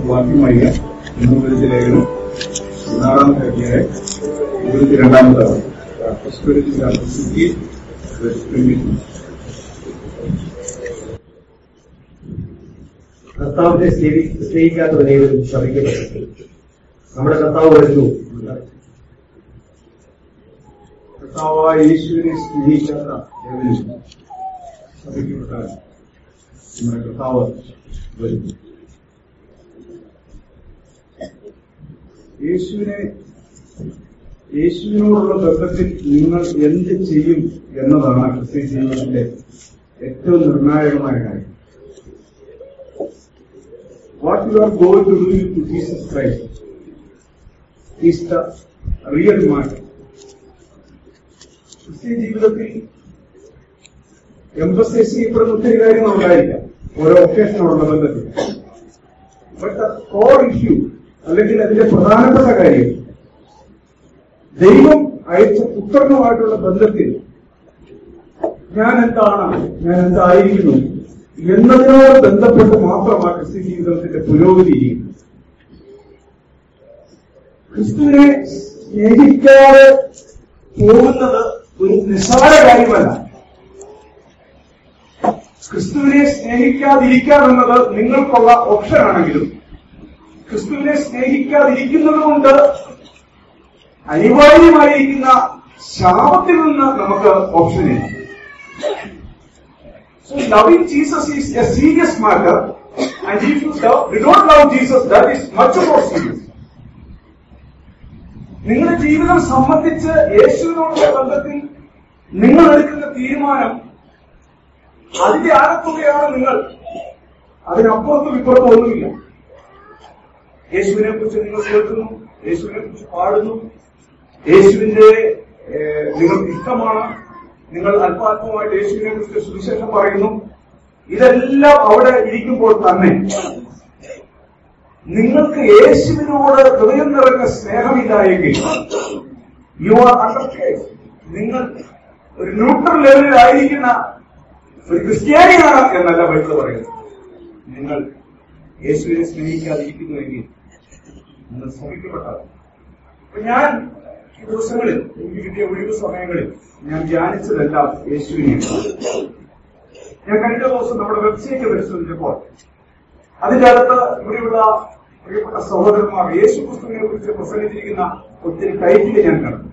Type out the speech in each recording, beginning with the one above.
വാക്യം വായിക്കാം ഇന്നത്തെ ലേഖനം പതിനാറാമത്തെ അധ്യായം ഇരുപത്തിരണ്ടാമത്തെ കർത്താവിനെ സ്നേഹി- സ്നേഹിക്കാത്ത ദൈവം ശമിക്കപ്പെട്ടു നമ്മുടെ കർത്താവ് വരുന്നു കർത്താവായ യേശുവിനെ സ്നേഹിക്കാത്ത ഏവനും സഭയ്ക്കപ്പെട്ടാൽ നമ്മുടെ കർത്താവ് വരുന്നു യേശുവിനെ യേശുവിനോടുള്ള ബന്ധത്തിൽ നിങ്ങൾ എന്ത് ചെയ്യും എന്നതാണ് ക്രിസ്ത്യൻ ജീവിതത്തിന്റെ ഏറ്റവും നിർണായകമായ കാര്യം what you are going to do to Jesus Christ is the real matter Christian ജീവിതത്തിൽ എംഫസൈസ് ചെയ്യപ്പെടുന്ന ഒത്തിരി കാര്യങ്ങൾ ഉണ്ടായിരിക്കാം ഓരോ ഒക്കേഷനോടുള്ള ബന്ധത്തിൽ ബട്ട് കോർ ഇഷ്യൂ അല്ലെങ്കിൽ അതിന്റെ പ്രധാനപ്പെട്ട കാര്യം ദൈവം അയച്ച പുത്രനുമായിട്ടുള്ള ബന്ധത്തിൽ ഞാൻ എന്താണ് ഞാൻ എന്തായിരിക്കുന്നു എന്നതിനോട് ബന്ധപ്പെട്ട് മാത്രമാണ് ക്രിസ്ത്യൻ ജീവിതത്തിന്റെ പുരോഗതി ചെയ്യുന്നത് ക്രിസ്തുവിനെ സ്നേഹിക്കാതെ പോകുന്നത് ഒരു നിസ്സാര കാര്യമല്ല ക്രിസ്തുവിനെ സ്നേഹിക്കാതിരിക്കാമെന്നത് നിങ്ങൾക്കുള്ള ഓപ്ഷൻ ആണെങ്കിലും ക്രിസ്തുവിനെ സ്നേഹിക്കാതിരിക്കുന്നത് കൊണ്ട് അനിവാര്യമായിരിക്കുന്ന ശാപത്തിൽ നിന്ന് നമുക്ക് ഓപ്ഷനില്ല So loving Jesus is a serious matter and if you love, you don't love Jesus, that is much more serious. നിങ്ങളുടെ ജീവിതം സംബന്ധിച്ച് യേശുവിനോടുള്ള ബന്ധത്തിൽ നിങ്ങൾ എടുക്കുന്ന തീരുമാനം അതിന്റെ ആകത്തുകയാണ് നിങ്ങൾ അതിനപ്പുറത്തും ഇപ്പുറത്തും ഒന്നുമില്ല യേശുവിനെ കുറിച്ച് നിങ്ങൾ കേൾക്കുന്നു യേശുവിനെ കുറിച്ച് പാടുന്നു യേശുവിന്റെ ഏഹ്, നിങ്ങൾക്ക് ഇഷ്ടമാണ് നിങ്ങൾ അല്പാത്മമായിട്ട് യേശുവിനെ കുറിച്ച് സുവിശേഷം പറയുന്നു ഇതെല്ലാം അവിടെ ഇരിക്കുമ്പോൾ തന്നെ നിങ്ങൾക്ക് യേശുവിനോട് ഹൃദയം നിറഞ്ഞ സ്നേഹമില്ല എങ്കിൽ യു ആർ അണ്ടർ കേസ് നിങ്ങൾ ഒരു ന്യൂട്രൽ ലെവലിൽ ആയിരിക്കുന്ന ഒരു ക്രിസ്ത്യാനിയാണ് എന്നല്ല ബൈബിൾ പറയുന്നത് നിങ്ങൾ യേശുവിനെ സ്നേഹിക്കാതിരിക്കുന്നുവെങ്കിൽ നിങ്ങൾ ശ്രമിക്കപ്പെട്ടതാണ് അപ്പൊ ഞാൻ ഈ ദിവസങ്ങളിൽ എനിക്ക് കിട്ടിയ ഒഴിവ് സമയങ്ങളിൽ ഞാൻ ധ്യാനിച്ചതെല്ലാം യേശുവിനെയാണ് ഞാൻ കഴിഞ്ഞ ദിവസം നമ്മുടെ വെബ്സൈറ്റ് പരിശോധിച്ചപ്പോൾ അതിന്റെ അകത്ത് ഇവിടെയുള്ള പ്രിയപ്പെട്ട സഹോദരന്മാർ യേശു ക്രിസ്തുവിനെ കുറിച്ച് പ്രസംഗിച്ചിരിക്കുന്ന ഒത്തിരി ടൈറ്റിൽ ഞാൻ കണ്ടു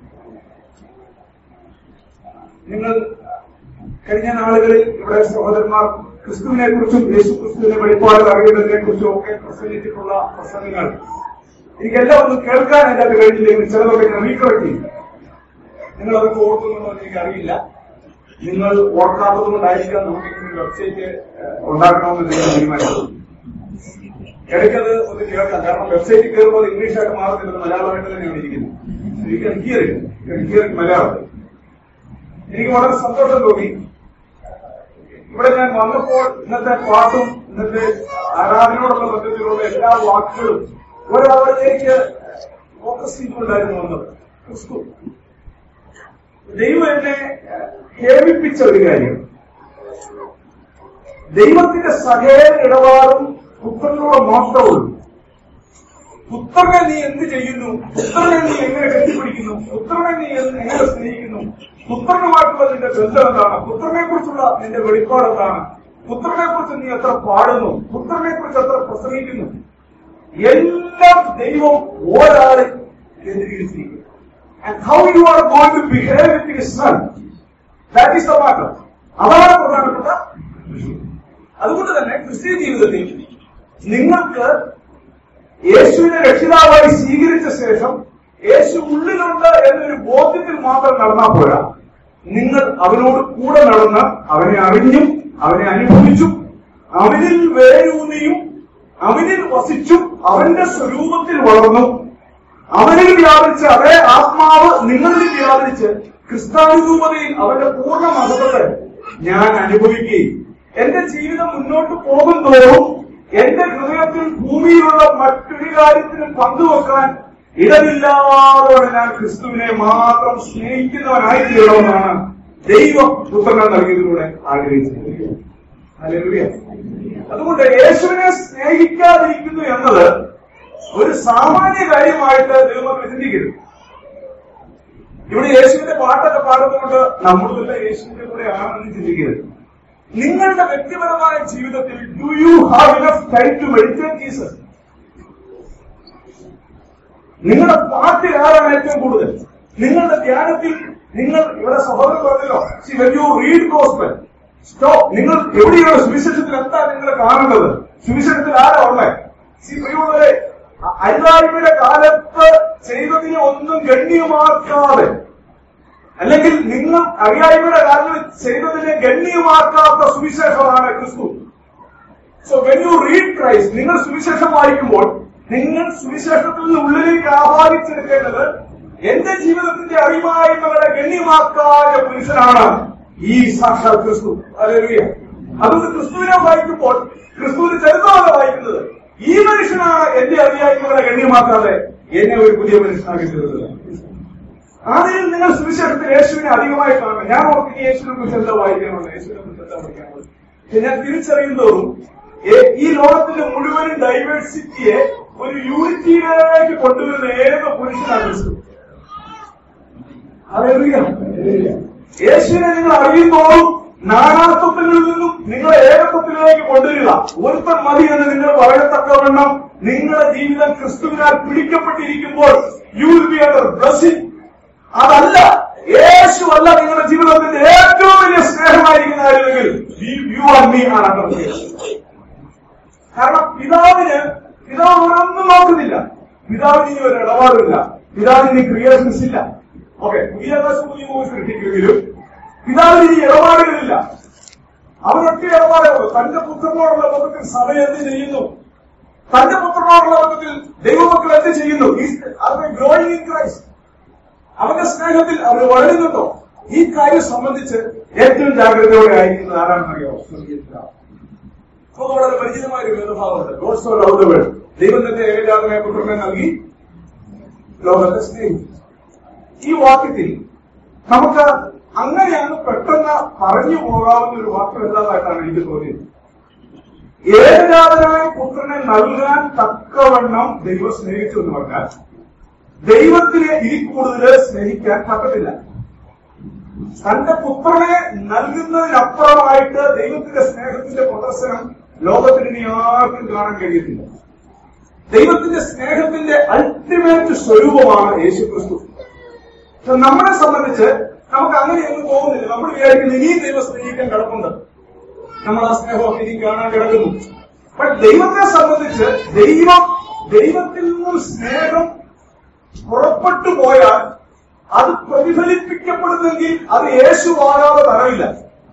നിങ്ങൾ കഴിഞ്ഞ നാളുകളിൽ ഇവിടെ സഹോദരന്മാർ ക്രിസ്തുവിനെ കുറിച്ചും യേശു ക്രിസ്തുവിനെ വെളിപ്പാട് അറിയുന്നതിനെ കുറിച്ചും ഒക്കെ പ്രസംഗിച്ചിട്ടുള്ള പ്രസംഗങ്ങൾ എനിക്കെല്ലാം ഒന്ന് കേൾക്കാൻ എന്റെ അത് കഴിഞ്ഞില്ലെങ്കിൽ ചിലതൊക്കെ ഞാൻ റീകറക്ട് ചെയ്യും നിങ്ങൾ അതൊക്കെ ഓർക്കുന്നുണ്ടോ എന്ന് എനിക്കറിയില്ല നിങ്ങൾ ഓർക്കാത്തത് കൊണ്ടായിരിക്കാം നമുക്ക് ഇങ്ങനെ വെബ്സൈറ്റ് ഉണ്ടാക്കണമെന്ന് നിങ്ങൾ തീരുമാനിച്ചത് ഇടയ്ക്കത് ഒന്ന് കേൾക്കാം കാരണം വെബ്സൈറ്റിൽ കയറുമ്പോൾ ഇംഗ്ലീഷായിട്ട് മാറുന്നില്ല മലയാളമായിട്ട് തന്നെയാണ് ഇരിക്കുന്നത് എനിക്ക് ഹിയറിംഗ് ഹിയറിംഗ് മലയാളം എനിക്ക് വളരെ സന്തോഷം തോന്നി ഇവിടെ ഞാൻ വന്നപ്പോൾ ഇന്നത്തെ പാട്ടും ഇന്നത്തെ ആരാധനയോടുള്ള ബന്ധത്തിലുള്ള എല്ലാ വാക്കുകളും ഒരാളിലേക്ക് ഫോക്കസ് ചെയ്തുകൊണ്ടായിരുന്നു വന്നത് ക്രിസ്തു ദൈവം എന്നെ കേൾപ്പിച്ച ഒരു കാര്യം ദൈവത്തിന്റെ സകല ഇടപാടും പുത്രനോട് മാത്രമുള്ളൂ പുത്രനെ നീ എന്ത് ചെയ്യുന്നു പുത്രനെ നീ എങ്ങനെ കെട്ടിപ്പിടിക്കുന്നു പുത്രനെ നീ എന്ത് എങ്ങനെ സ്നേഹിക്കുന്നു പുത്രനുമായിട്ടുള്ള നിന്റെ ബന്ധം എന്താണ് പുത്രനെ കുറിച്ചുള്ള നിന്റെ വെളിപ്പാട് എന്താണ് പുത്രനെ കുറിച്ച് നീ എത്ര പാടുന്നു പുത്രനെ കുറിച്ച് എത്ര പ്രസംഗിക്കുന്നു എല്ലാം ദൈവം ഒരാളെ കേന്ദ്രീകരിച്ചിരിക്കുന്നു and how you are going to behave with his son that is the matter അതാണ് പ്രധാനപ്പെട്ട വിഷയം. അതുകൊണ്ട് തന്നെ ക്രിസ്ത്യൻ ജീവിതത്തിൽ നിങ്ങൾക്ക് യേശുവിനെ രക്ഷിതാവായി സ്വീകരിച്ച ശേഷം യേശു ഉള്ളിലുണ്ട് എന്നൊരു ബോധ്യത്തിൽ മാത്രം നടന്നാൽ പോരാ നിങ്ങൾ അവനോട് കൂടെ നടന്ന് അവനെ അറിഞ്ഞും അവനെ അനുഭവിച്ചും അവനിൽ വേരൂന്നിയും അവനിൽ വസിച്ചും അവന്റെ സ്വരൂപത്തിൽ വളർന്നു അവനിൽ വ്യാപരിച്ച അതേ ആത്മാവ് നിങ്ങളിൽ വ്യാപരിച്ച് ക്രിസ്താനുരൂപതയിൽ അവന്റെ പൂർണ്ണ മഹത്വത്തെ ഞാൻ അനുഭവിക്കുകയും എന്റെ ജീവിതം മുന്നോട്ട് പോകും തോറും എന്റെ ഹൃദയത്തിൽ ഭൂമിയിലുള്ള മറ്റൊരു കാര്യത്തിനും പങ്കുവെക്കാൻ ഇടമില്ലാതെ ഞാൻ ക്രിസ്തുവിനെ മാത്രം സ്നേഹിക്കുന്നവനായി തീരണമെന്നാണ് ദൈവം പുത്രങ്ങൾ നൽകിയതിലൂടെ ആഗ്രഹിച്ചിരിക്കുന്നത് ഹല്ലേലൂയ. അതുകൊണ്ട് യേശുവിനെ സ്നേഹിക്കാതിരിക്കുന്നു എന്നത് ഒരു സാമാന്യ കാര്യമായിട്ട് ദൈവമക്കൾ ചിന്തിക്കരുത് ഇവിടെ യേശുവിന്റെ പാട്ടൊക്കെ പാടുന്നതുകൊണ്ട് നമ്മളുമല്ല യേശുവിന്റെ കൂടെ ആണെന്ന് ചിന്തിക്കരുത് നിങ്ങളുടെ വ്യക്തിപരമായ ജീവിതത്തിൽ do you have enough time to meditate Jesus നിങ്ങളുടെ പാട്ടിൽ ആരാണ് ഏറ്റവും കൂടുതൽ നിങ്ങളുടെ ധ്യാനത്തിൽ നിങ്ങൾ ഇവിടെ സഹോദരൻ പറഞ്ഞല്ലോ see when you read gospel stop നിങ്ങൾ എവിടെയാണ് സുവിശേഷത്തിൽ എന്താ നിങ്ങൾ കാണേണ്ടത് സുവിശേഷത്തിൽ ആരാ ഉള്ളേ സി പ്രിയമുള്ളവരെ അ- അരുതായ്മയുടെ കാലത്ത് ചെയ്തതിനെ ഒന്നും ഗണ്യമാക്കാതെ അല്ലെങ്കിൽ നിങ്ങൾ അറിയായ്മയുടെ കാലങ്ങളിൽ ചെയ്തതിനെ ഗണ്യമാക്കാത്ത സുവിശേഷമാണ് ക്രിസ്തു so when you read Christ നിങ്ങൾ സുവിശേഷം വായിക്കുമ്പോൾ നിങ്ങൾ സുവിശേഷത്തിൽ നിന്ന് ഉള്ളിലേക്ക് ആവാഹിച്ചെടുക്കേണ്ടത് എന്റെ ജീവിതത്തിന്റെ അറിവായ്മകളെ ഗണ്യമാക്കായ പുരുഷനാണ് ഈ സാക്ഷാൽ ക്രിസ്തു അല്ലേറിയ അതുകൊണ്ട് ക്രിസ്തുവിനെ വായിക്കുമ്പോൾ ക്രിസ്തുവിന് ചരിത്രമാണ് വായിക്കുന്നത് ഈ മനുഷ്യനാണ് എന്റെ അറിയായ്മകളെ ഗണ്യമാക്കാതെ എന്നെ ഒരു പുതിയ മനുഷ്യനാക്കി തീർന്നത് ആദ്യം നിങ്ങൾ സുവിശേഷത്തിൽ യേശുവിനെ അധികമായി കാണണം ഞാൻ ഓർക്കുന്ന യേശുവിനെ കുറിച്ച് എന്താ വായിക്കാനുള്ളത് യേശുവിനെ കുറിച്ച് എന്താ പഠിക്കാനുള്ളത് പക്ഷെ ഞാൻ തിരിച്ചറിയുന്നതോറും ഏ- ഈ ലോകത്തിന്റെ മുഴുവനും ഡൈവേഴ്സിറ്റിയെ ഒരു യൂണിറ്റിയിലേക്ക് കൊണ്ടുവരുന്ന ഏക പുരുഷനാണ് ക്രിസ്തു ഹല്ലേലൂയ. യേശുവിനെ നിങ്ങൾ അറിയുന്നോളും നാനാത്വത്തിൽ നിന്നും നിങ്ങളെ ഏകത്വത്തിലേക്ക് കൊണ്ടുവരിക ഒരുത്തൻ മതി എന്ന് നിങ്ങൾ പറയത്തക്കവണ്ണം നിങ്ങളുടെ ജീവിതം ക്രിസ്തുവിനാൽ പിടിക്കപ്പെട്ടിരിക്കുമ്പോൾ you will be under blessing അതല്ല യേശു അല്ല നിങ്ങളുടെ ജീവിതത്തിന്റെ ഏറ്റവും വലിയ സ്നേഹമായിരിക്കുന്ന കാര്യമെങ്കിൽ യു ആർ മീ ആണ് അണ്ടർ കാരണം പിതാവിന് പിതാവ് ഒരൊന്നും നോക്കുന്നില്ല പിതാവിന് ഇനി ഒരു ഇടപാടില്ല പിതാവിന് ഇനി ക്രിയേഷൻസ് ഇല്ല ഓക്കെ പുതിയ ആകാശം പുതിയ മൂവി സൃഷ്ടിക്കുമെങ്കിലും പിതാവിന് ഇനി ഇടപാടുകളില്ല അവരൊക്കെ ഇടപാടുകൾ തന്റെ പുത്രനോടുള്ള ബന്ധത്തിൽ സഭ എന്ത് ചെയ്യുന്നു തന്റെ പുത്രനോടുള്ള ബന്ധത്തിൽ ദൈവമക്കൾ എന്ത് ചെയ്യുന്നു അവർ ഗ്രോയിങ് ഇൻ ക്രൈസ്റ്റ് അവന്റെ സ്നേഹത്തിൽ അവർ വളരുന്നുണ്ടോ ഈ കാര്യം സംബന്ധിച്ച് ഏറ്റവും ജാഗ്രതയോടെ ആയിരിക്കുന്നത് ആരാണെന്നറിയോ സ്വർഗീയത്തിലാണ് നമുക്ക് വളരെ പരിചിതമായ ഒരു വേദഭാവമുണ്ട് God so love the world ദൈവം തന്റെ ഏകജാതനായ പുത്രനെ നൽകി ലോകത്തെ സ്നേഹിച്ചു ഈ വാക്യത്തിൽ നമുക്ക് അങ്ങനെയാണ് പെട്ടെന്ന് പറഞ്ഞു പോകാവുന്ന ഒരു വാക്യം എന്തായിട്ടാണ് എനിക്ക് തോന്നിയത് ഏകജാതനായ പുത്രനെ നൽകാൻ തക്കവണ്ണം ദൈവം സ്നേഹിച്ചു എന്ന് പറഞ്ഞാൽ ദൈവത്തിനെ ഇതിൽ കൂടുതൽ സ്നേഹിക്കാൻ പറ്റത്തില്ല തന്റെ പുത്രനെ നൽകുന്നതിനപ്പുറമായിട്ട് ദൈവത്തിന്റെ സ്നേഹത്തിന്റെ പ്രദർശനം ലോകത്തിന് ഇനി ആർക്കും കാണാൻ കഴിയത്തില്ല ദൈവത്തിന്റെ സ്നേഹത്തിന്റെ അൾട്ടിമേറ്റ് സ്വരൂപമാണ് യേശു ക്രിസ്തു പക്ഷെ നമ്മളെ സംബന്ധിച്ച് നമുക്ക് അങ്ങനെയൊന്നും തോന്നുന്നില്ല നമ്മൾ വിചാരിക്കുന്നത് ഇനിയും ദൈവം സ്നേഹിക്കാൻ കിടപ്പുണ്ട് നമ്മൾ ആ സ്നേഹമൊക്കെ ഇനി കാണാൻ കിടക്കുന്നു പക്ഷെ ദൈവത്തെ സംബന്ധിച്ച് ദൈവം ദൈവത്തിൽ നിന്നും സ്നേഹം പുറപ്പെട്ടു പോയാൽ അത് പ്രതിഫലിപ്പിക്കപ്പെടുന്നെങ്കിൽ അത് യേശുവാകാതെ തരവില്ല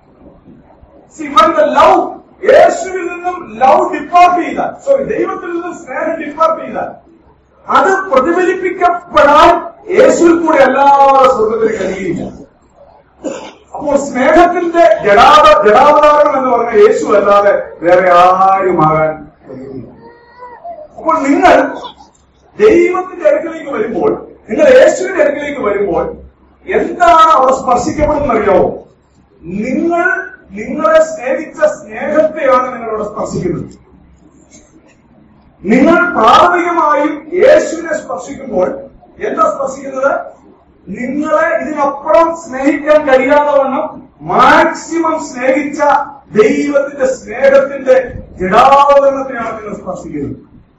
ലവ് യേശുവിൽ നിന്നും ലവ് ഡിപ്പാർട്ട് ചെയ്താൽ സോറി ദൈവത്തിൽ നിന്നും സ്നേഹം ഡിപ്പാർട്ട് ചെയ്താൽ അത് പ്രതിഫലിപ്പിക്കപ്പെടാൻ യേശുവിൽ കൂടെ അല്ലാതെ സ്വർഗത്തിൽ കഴിയില്ല അപ്പോൾ സ്നേഹത്തിന്റെ ജഡാത ജഡാവതാരം എന്ന് പറഞ്ഞ യേശു അല്ലാതെ വേറെ ആരുമാകാൻ കഴിയില്ല അപ്പോൾ നിങ്ങൾ ദൈവത്തിന്റെ അടുക്കിലേക്ക് വരുമ്പോൾ നിങ്ങൾ യേശുവിന്റെ അടുക്കിലേക്ക് വരുമ്പോൾ എന്താണ് അവിടെ സ്പർശിക്കപ്പെടുന്നത് അറിയാവോ നിങ്ങൾ നിങ്ങളെ സ്നേഹിച്ച സ്നേഹത്തെയാണ് നിങ്ങളവിടെ സ്പർശിക്കുന്നത് നിങ്ങൾ പ്രാഥമികമായും യേശുവിനെ സ്പർശിക്കുമ്പോൾ എന്താ സ്പർശിക്കുന്നത് നിങ്ങളെ ഇതിനപ്പുറം സ്നേഹിക്കാൻ കഴിയാതെ വണ്ണം മാക്സിമം സ്നേഹിച്ച ദൈവത്തിന്റെ സ്നേഹത്തിന്റെ ജഡാവതരണത്തിനാണ് നിങ്ങൾ സ്പർശിക്കുന്നത്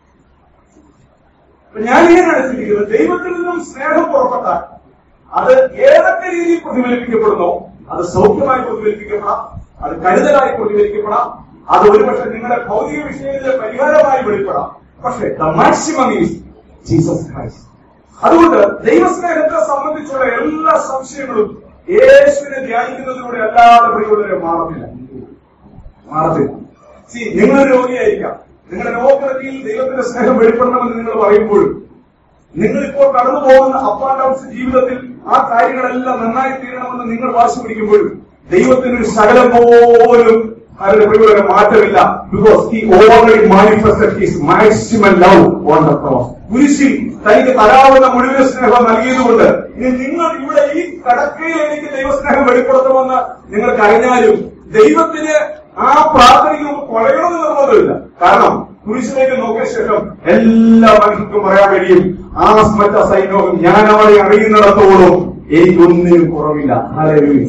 അപ്പൊ ഞാൻ ഇങ്ങനെയാണ് ചിന്തിക്കുന്നത് ദൈവത്തിൽ നിന്നും സ്നേഹം പുറപ്പെട്ടാൽ അത് ഏതൊക്കെ രീതിയിൽ പ്രതിഫലിപ്പിക്കപ്പെടുന്നോ അത് സൗഖ്യമായി പ്രതിഫലിപ്പിക്കപ്പെടാം അത് കരുതലായി പ്രതിഫലിക്കപ്പെടാം അത് ഒരുപക്ഷെ നിങ്ങളുടെ ഭൗതിക വിഷയങ്ങളിലെ പരിഹാരമായി വെളിപ്പെടാം പക്ഷേ the maximum is Jesus Christ അതുകൊണ്ട് ദൈവസ്നേഹത്തെ സംബന്ധിച്ചുള്ള എല്ലാ സംശയങ്ങളും യേശുവിനെ ധ്യാനിക്കുന്നതിലൂടെ അല്ലാതെ പ്രിയമുള്ളവരെ മാറത്തില്ല മാറത്തില്ല സി നിങ്ങളൊരു രോഗിയായിരിക്കാം നിങ്ങളുടെ രോഗത്തിൽ ദൈവത്തിന്റെ സ്നേഹം വെളിപ്പെടണമെന്ന് നിങ്ങൾ പറയുമ്പോഴും നിങ്ങൾ ഇപ്പോൾ കടന്നു പോകുന്ന അപ്പ് ആൻഡ് ഡൗൺസ് ജീവിതത്തിൽ ആ കാര്യങ്ങളെല്ലാം നന്നായി തീരണമെന്ന് നിങ്ങൾ വാശി പിടിക്കുമ്പോഴും ദൈവത്തിന് ഒരു ശകലം പോലും അവരുടെ പ്രിയമുള്ള മാറ്റമില്ല because he already manifested his maximum love on the cross കുരിശിൽ തനിക്ക് തരാവുന്ന മുഴുവൻ സ്നേഹം നൽകിയതുകൊണ്ട് ഇനി നിങ്ങൾ ഇവിടെ ഈ കടക്കയിൽ എനിക്ക് ദൈവസ്നേഹം വെളിപ്പെടുത്തണമെന്ന് നിങ്ങൾ കരഞ്ഞാലും ദൈവത്തിന് ആ പ്രാർത്ഥനയ്ക്ക് നമുക്ക് കുഴയണമെന്ന് നിർബന്ധമില്ല കാരണം കുരിശിലേക്ക് നോക്കിയ ശേഷം എല്ലാ മനുഷ്യർക്കും പറയാൻ കഴിയും ആ സ്മറ്റ സൈന്യവും ഞാൻ അവളെ അറിയുന്നിടത്തോളം എനിക്കൊന്നിനും കുറവില്ല ഹല്ലേലൂയ.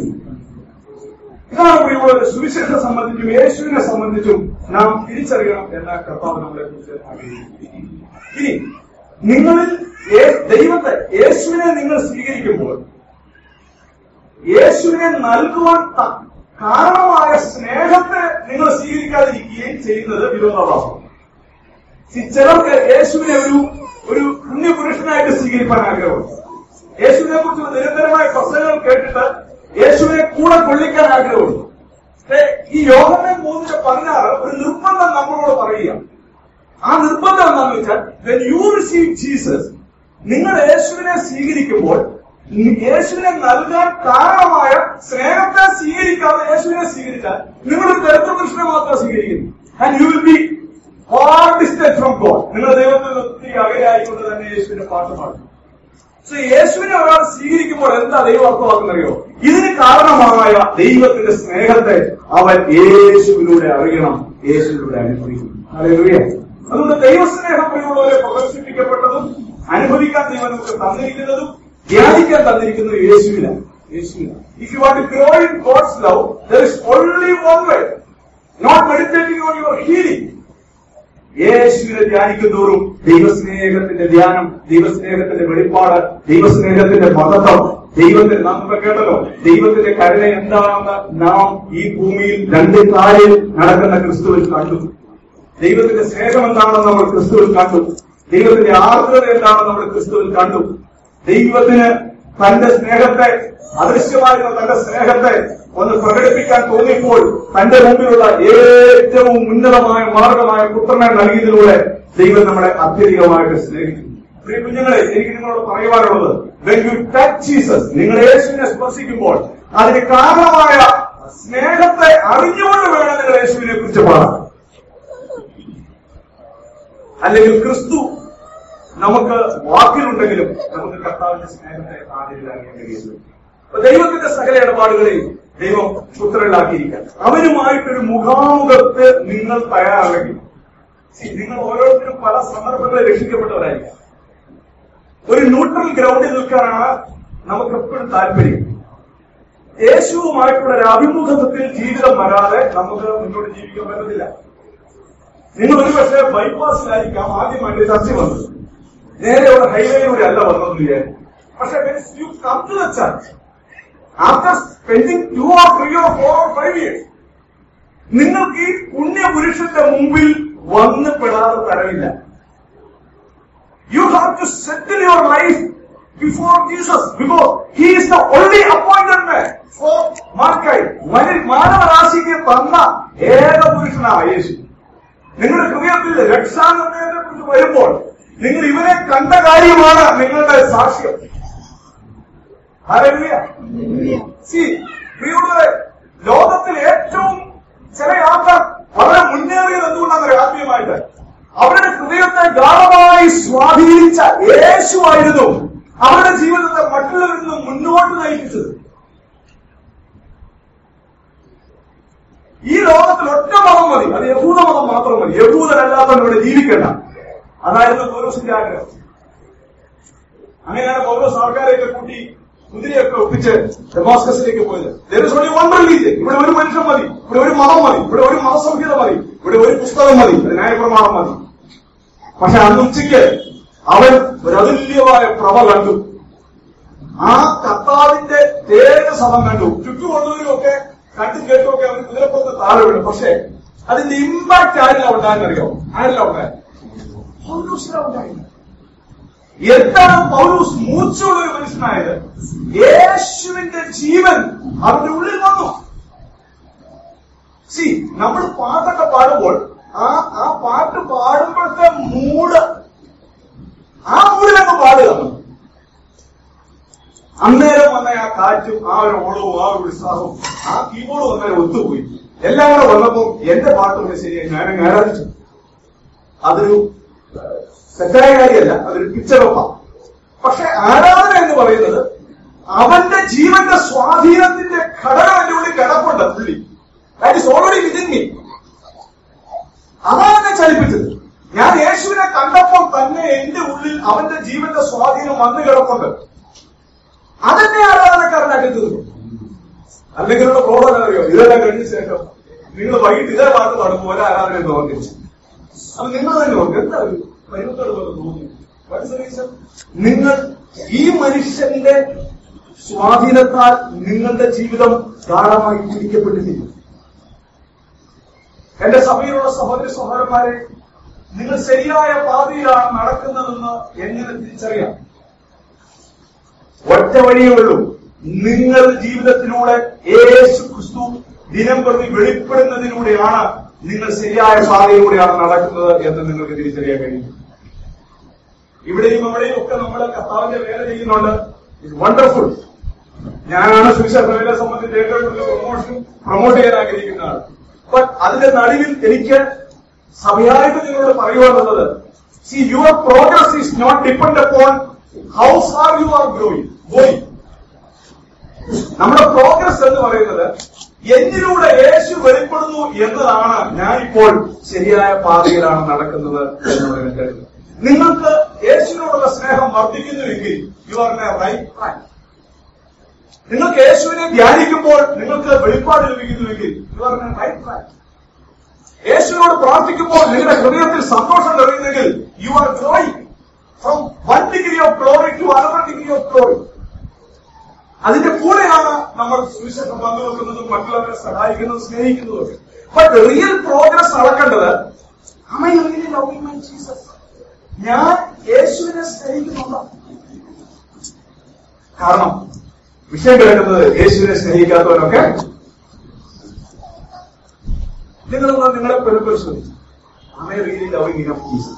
ഇതാണ് പ്രിയമുള്ളത് സുവിശേഷത്തെ സംബന്ധിച്ചും യേശുവിനെ സംബന്ധിച്ചും നാം തിരിച്ചറിയണം എന്ന കർത്താവ് നമ്മളെ കുറിച്ച് ആഗ്രഹിക്കുന്നു ഇനി നിങ്ങളിൽ യേ- ദൈവത്തെ യേശുവിനെ നിങ്ങൾ സ്വീകരിക്കുമ്പോൾ യേശുവിനെ നൽകുവാൻ ത- കാരണമായ സ്നേഹത്തെ നിങ്ങൾ സ്വീകരിക്കാതിരിക്കുകയും ചെയ്യുന്നത് വിരോധാഭാസം See, ചിലർക്ക് യേശുവിനെ ഒരു ഒരു പുണ്യപുരുഷനായിട്ട് സ്വീകരിക്കാൻ ആഗ്രഹമുണ്ട് യേശുവിനെ കുറിച്ചുള്ള നിരന്തരമായ പ്രസംഗങ്ങൾ കേട്ടിട്ട് യേശുവിനെ കൂടെ കൊള്ളിക്കാൻ ആഗ്രഹമുണ്ട് പക്ഷേ ഈ യോഹനെ മൂന്നിന്റെ പതിനാറ് ഒരു നിർബന്ധം നമ്മളോട് പറയുക ആ നിർബന്ധം എന്താണെന്ന് വെച്ചാൽ വെൻ യു റിസീവ് ജീസസ് നിങ്ങൾ യേശുവിനെ സ്വീകരിക്കുമ്പോൾ യേശുവിനെ നൽകാൻ കാരണമായ സ്നേഹത്തെ സ്വീകരിക്കാതെ യേശുവിനെ സ്വീകരിച്ചാൽ നിങ്ങൾ ഒരു ദരിദ്ര പുരുഷനെ മാത്രം സ്വീകരിക്കുന്നു and you will be far distance from God നിങ്ങൾ ദൈവത്തിൽ നിന്ന് ഒത്തിരി അകലെയായിക്കൊണ്ട് തന്നെ യേശുവിന്റെ പാട്ട് പാടും സോ യേശുവിനെ ഒരാൾ സ്വീകരിക്കുമ്പോൾ എന്താ ദൈവം അർത്ഥമാക്കുന്നറിയോ ഇതിന് കാരണമായ ദൈവത്തിന്റെ സ്നേഹത്തെ അവൻ യേശുവിലൂടെ അറിയണം യേശുവിലൂടെ അനുഭവിക്കണം ഹല്ലേലൂയ. അതുകൊണ്ട് ദൈവസ്നേഹം പ്രിയമുള്ളവരെ പ്രദർശിപ്പിക്കപ്പെട്ടതും അനുഭവിക്കാൻ ദൈവം നമുക്ക് തന്നിരിക്കുന്നതും ധ്യാനിക്കാൻ തന്നിരിക്കുന്നത് യേശുവിലാണ് യേശുവിലാണ് if you want to grow in God's love there is only one way not meditating on your healing യേശുവിനെ ധ്യാനിക്കുന്തോറും ദൈവസ്നേഹത്തിന്റെ ധ്യാനം ദൈവസ്നേഹത്തിന്റെ വെളിപ്പാട് ദൈവസ്നേഹത്തിന്റെ മഹത്വം ദൈവത്തിന് നാം ഇപ്പൊ കേട്ടല്ലോ ദൈവത്തിന്റെ കരുണ എന്താണെന്ന് നാം ഈ ഭൂമിയിൽ രണ്ട് കാലിൽ നടക്കുന്ന ക്രിസ്തുവിൽ കണ്ടു ദൈവത്തിന്റെ സ്നേഹം എന്താണെന്ന് നമ്മൾ ക്രിസ്തുവിൽ കണ്ടു ദൈവത്തിന്റെ ആർദ്രത എന്താണെന്ന് നമ്മൾ ക്രിസ്തുവിൽ കണ്ടു ദൈവത്തിന് തന്റെ സ്നേഹത്തെ അദൃശ്യമായിരുന്ന തന്റെ സ്നേഹത്തെ ഒന്ന് പ്രകടിപ്പിക്കാൻ തോന്നിയപ്പോൾ തന്റെ മുമ്പിലുള്ള ഏറ്റവും ഉന്നതമായ മാർഗമായ പുത്രനെ നൽകിയതിലൂടെ ദൈവം നമ്മളെ അത്യധികമായിട്ട് സ്നേഹിക്കുന്നു പ്രിയ കുഞ്ഞുങ്ങളെ എനിക്ക് നിങ്ങളോട് പറയുവാനുള്ളത് വെൻ യു ടച്ച് ജീസസ് നിങ്ങൾ യേശുവിനെ സ്പർശിക്കുമ്പോൾ അതിന് കാരണമായ സ്നേഹത്തെ അറിഞ്ഞുകൊണ്ട് വേണം നിങ്ങൾ യേശുവിനെ കുറിച്ച് പാടാൻ അല്ലെങ്കിൽ ക്രിസ്തു നമുക്ക് വാക്കിലുണ്ടെങ്കിലും നമുക്ക് കർത്താവിന്റെ സ്നേഹത്തെ ആദരിക്കാൻ കഴിയുന്നു അപ്പൊ ദൈവത്തിന്റെ സകല ഇടപാടുകളെയും ദൈവം പുത്രനിലാക്കിയിരിക്കാം അവനുമായിട്ടൊരു മുഖാമുഖത്ത് നിങ്ങൾ തയ്യാറല്ലെങ്കിൽ See, നിങ്ങൾ ഓരോരുത്തരും പല സന്ദർഭങ്ങളിൽ രക്ഷിക്കപ്പെട്ടവരായിരിക്കാം ഒരു ന്യൂട്രൽ ഗ്രൗണ്ടിൽ നിൽക്കാനാണ് നമുക്ക് എപ്പോഴും താല്പര്യം യേശുവുമായിട്ടുള്ള ഒരു അഭിമുഖത്തിൽ ജീവിതം വരാതെ നമുക്ക് മുന്നോട്ട് ജീവിക്കാൻ പറ്റത്തില്ല നിങ്ങൾ ഒരു പക്ഷേ ബൈപ്പാസിലായിരിക്കാം ആദ്യമായിട്ട് ചർച്ച വന്നത് നേരെ ഒരു ഹൈവേയിലൂടെ അല്ല വന്നത് വിചാരിക്കും പക്ഷെ you come to the church after spending two or three or four or five years നിങ്ങൾക്ക് ഈ പുണ്യപുരുഷന്റെ മുമ്പിൽ വന്ന് പെടാതെ തരവില്ല you have to settle your life before Jesus because he is the only appointed man for മാർക്കായി മാനവരാശിക്ക് തന്ന ഏക പുരുഷനാണ് യേശു നിങ്ങളുടെ ഹൃദയത്തിൽ രക്ഷാനിർണയത്തെ കുറിച്ച് വരുമ്പോൾ നിങ്ങൾ ഇവനെ കണ്ട കാര്യമാണ് നിങ്ങളുടെ സാക്ഷ്യം ഹല്ലേലൂയ. See, പ്രിയമുള്ളവരെ ലോകത്തിൽ ഏറ്റവും ചില ആൾക്കാർ വളരെ മുന്നേറിയത് എന്തുകൊണ്ടാണെന്നറിയോ ആത്മീയമായിട്ട് അവരുടെ ഹൃദയത്തെ ഗാഠമായി സ്വാധീനിച്ച യേശുവായിരുന്നു അവരുടെ ജീവിതത്തെ മറ്റുള്ളവരിൽ നിന്ന് മുന്നോട്ട് നയിപ്പിച്ചത് ഈ ലോകത്തിൽ ഒറ്റ മതം മതി അത് യഹൂദ മതം മാത്രം മതി യഹൂദരല്ലാത്തവൻ ഇവിടെ ജീവിക്കണ്ട അതായിരുന്നു പൗലോസിന്റെ ആഗ്രഹം അങ്ങനെയാണ് പൗലോസ് ആൾക്കാരെയൊക്കെ കൂട്ടി കുതിരയൊക്കെ ഒപ്പിച്ച് ഡെമോസ്കസിലേക്ക് പോയത് There is only one religion. ഇവിടെ ഒരു മനുഷ്യൻ മതി ഇവിടെ ഒരു മതം മതി ഇവിടെ ഒരു മതസംഹിത മതി ഇവിടെ ഒരു പുസ്തകം മതി ഒരു ന്യായപ്രമാണം മതി പക്ഷെ അന്ന് ഉച്ചയ്ക്ക് അവൻ ഒരു അതുല്യമായ പ്രഭ കണ്ടു ആ കർത്താവിന്റെ തേജസമം കണ്ടു ചുറ്റുമുള്ളവരും ഒക്കെ കണ്ടും കേട്ടും ഒക്കെ അവൻ കുതിരപ്പുറത്ത് താഴെ വീണു പക്ഷെ അതിന്റെ ഇമ്പാക്ട് ആരില്ല ഉണ്ടായെന്നറിയോ ആരില്ല ഉണ്ടായത് പൗലൂസിലാ ഉണ്ടായത് എന്താണ് പൗലൂസ് മൂച്ചുള്ള ഒരു മനുഷ്യനായത് യേശുവിന്റെ ജീവൻ അവന്റെ ഉള്ളിൽ വന്നു സി നമ്മൾ പാട്ടൊക്കെ പാടുമ്പോൾ ആ ആ പാട്ട് പാടുമ്പോഴത്തെ മൂഡ് ആ മൂഡിലങ്ങ് പാടുക നമ്മൾ. അന്നേരം വന്ന ആ കാറ്റും ആ ഒരു ഓളവും ആ ഒരു ഉത്സാഹവും ആ കീബോർഡും അന്നേരം ഒത്തുപോയി എല്ലാം കൂടെ വന്നപ്പോ എന്റെ പാട്ടൊക്കെ ശരിയായി ഞാനങ്ങ് ആരാധിച്ചു അതൊരു ഏഹ്, തെറ്റായ കാര്യമല്ല അതൊരു പിക്ചറൊപ്പാണ് പക്ഷെ ആരാധന എന്ന് പറയുന്നത് അവന്റെ ജീവന്റെ സ്വാധീനത്തിന്റെ ഘടകം എന്റെ ഉള്ളിൽ കിടപ്പുണ്ട് പുള്ളി that is already within me അതാണ് എന്നെ ചലിപ്പിച്ചത് ഞാൻ യേശുവിനെ കണ്ടപ്പോൾ തന്നെ എന്റെ ഉള്ളിൽ അവന്റെ ജീവന്റെ സ്വാധീനം വന്നു കിടപ്പുണ്ട് അതെന്നെ ആരാധനക്കാരനാക്കി തീർന്നു അല്ലെങ്കിലുള്ള പ്രോബ്ലം അറിയോ ഇതെല്ലാം കഴിഞ്ഞ ശേഷം നിങ്ങൾ വൈകിട്ട് ഇതേ പാട്ട് പാടുമ്പോൾ ഒരു ആരാധന എന്ന് ഓർമ്മിച്ചു അപ്പൊ നിങ്ങൾ തന്നെ ഓർക്കും എന്താ ഒരു മരുന്നോട് പോലെ തോന്നി What is the reason? നിങ്ങൾ ഈ മനുഷ്യന്റെ സ്വാധീനത്താൽ നിങ്ങളുടെ ജീവിതം ഗാഠമായി പിടിക്കപ്പെട്ടിരിക്കുന്നു എന്റെ സഭയിലുള്ള സഹോദരി സഹോദരന്മാരെ നിങ്ങൾ ശരിയായ പാതയിലാണ് നടക്കുന്നതെന്ന് എങ്ങനെ തിരിച്ചറിയാം ഒറ്റ വഴിയേ ഉള്ളൂ നിങ്ങളുടെ ജീവിതത്തിലൂടെ യേശു ക്രിസ്തു ദിനം പ്രതി വെളിപ്പെടുന്നതിലൂടെയാണ് നിങ്ങൾ ശരിയായ പാതയിലൂടെയാണ് നടക്കുന്നത് എന്ന് നിങ്ങൾക്ക് തിരിച്ചറിയാൻ കഴിയും ഇവിടെയും അവിടെയും ഒക്കെ നമ്മൾ കർത്താവിന്റെ വേല ചെയ്യുന്നുണ്ട് ഇറ്റ് വണ്ടർഫുൾ ഞാനാണ് സുവിശേഷ വേലയെ സംബന്ധിച്ച് ഏറ്റവും കൂടുതൽ പ്രൊമോഷൻ പ്രൊമോട്ട് ചെയ്യാൻ ആഗ്രഹിക്കുന്ന ആൾ ബട്ട് അതിന്റെ നടുവിൽ എനിക്ക് സഭയായിട്ട് നിങ്ങളോട് പറയുവാനുള്ളത് see your progress is not depend upon how far you are growing going നമ്മുടെ പ്രോഗ്രസ് എന്ന് പറയുന്നത് എന്നിലൂടെ യേശു വെളിപ്പെടുന്നു എന്നതാണ് ഞാനിപ്പോൾ ശരിയായ പാതയിലാണ് നടക്കുന്നത് എന്നുള്ള എനിക്ക് കരുതുന്നു നിങ്ങൾക്ക് യേശുവിനോടുള്ള സ്നേഹം വർദ്ധിക്കുന്നുവെങ്കിൽ you are a right track നിങ്ങൾക്ക് യേശുവിനെ ധ്യാനിക്കുമ്പോൾ നിങ്ങൾക്ക് വെളിപ്പാട് ലഭിക്കുന്നുവെങ്കിൽ you are a right track യേശുവിനോട് പ്രാർത്ഥിക്കുമ്പോൾ നിങ്ങളുടെ ഹൃദയത്തിൽ സന്തോഷം നിറയുന്നെങ്കിൽ you are growing from one degree of glory to another degree of glory അതിന്റെ കൂടെയാണ് നമ്മൾ സുവിശേഷം പങ്കുവെക്കുന്നതും മറ്റുള്ളവരെ സഹായിക്കുന്നതും സ്നേഹിക്കുന്നതും ഒക്കെ ബട്ട് റിയൽ പ്രോഗ്രസ് നടക്കേണ്ടത് am I really loving my Jesus? ഞാൻ യേശുവിനെ സ്നേഹിക്കുന്നുണ്ടോ കാരണം വിഷയം കിടക്കുന്നത് യേശുവിനെ സ്നേഹിക്കാത്തവരൊക്കെ നിങ്ങൾ നിങ്ങളെ പരിശോധിച്ചു am I really loving enough Jesus?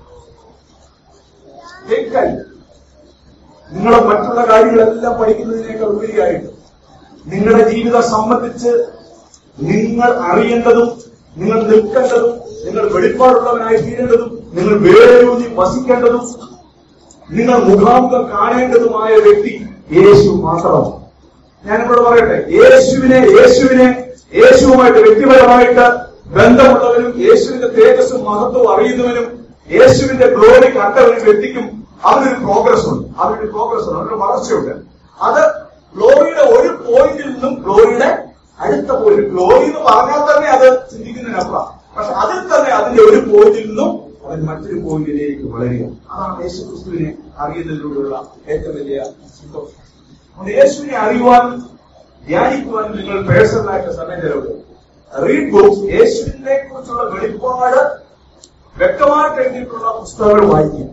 Take time. നിങ്ങളെ മറ്റുള്ള കാര്യങ്ങളെല്ലാം പഠിക്കുന്നതിനേക്കാൾ ഉപരിയായിട്ട് നിങ്ങളുടെ ജീവിതം സംബന്ധിച്ച് നിങ്ങൾ അറിയേണ്ടതും നിങ്ങൾ നിൽക്കേണ്ടതും നിങ്ങൾ വെളിപ്പാടുള്ളവനായി തീരേണ്ടതും നിങ്ങൾ വേരൂന്നി വസിക്കേണ്ടതും നിങ്ങൾ മുഖാമുഖം കാണേണ്ടതുമായ വ്യക്തി യേശു മാത്രമാണ് ഞാനിവിടെ പറയട്ടെ യേശുവിനെ യേശുവിനെ യേശുവുമായിട്ട് വ്യക്തിപരമായിട്ട് ബന്ധമുള്ളവരും യേശുവിന്റെ തേജസ്സും മഹത്വവും അറിയുന്നവനും യേശുവിന്റെ ഗ്ലോറി കണ്ട ഒരു വ്യക്തിക്കും അവനൊരു പ്രോഗ്രസ് ഉണ്ട് അവനൊരു പ്രോഗ്രസ് ഉണ്ട് അവനൊരു വളർച്ചയുണ്ട് അത് ഗ്ലോറിയുടെ ഒരു പോയിന്റിൽ നിന്നും ഗ്ലോറിയുടെ അടുത്ത പോയിന്റ് ഗ്ലോറി എന്ന് പറഞ്ഞാൽ തന്നെ അത് ചിന്തിക്കുന്നതിനപ്പുറം പക്ഷെ അതിൽ തന്നെ അതിന്റെ ഒരു പോയിന്റിൽ നിന്നും അവൻ മറ്റൊരു പോയിന്റിലേക്ക് വളരുക അതാണ് യേശു ക്രിസ്തുവിനെ അറിയുന്നതിലൂടെയുള്ള ഏറ്റവും വലിയ സന്തോഷം അതുകൊണ്ട് യേശുവിനെ അറിയുവാനും ധ്യാനിക്കുവാനും നിങ്ങൾ പേഴ്സണലായിട്ട് സമയം ചെലവിടും റീഡ് ബുക്സ് യേശുവിനെ കുറിച്ചുള്ള വെളിപ്പാട് വ്യക്തമായിട്ട് എഴുതിയിട്ടുള്ള പുസ്തകങ്ങൾ വായിക്കുക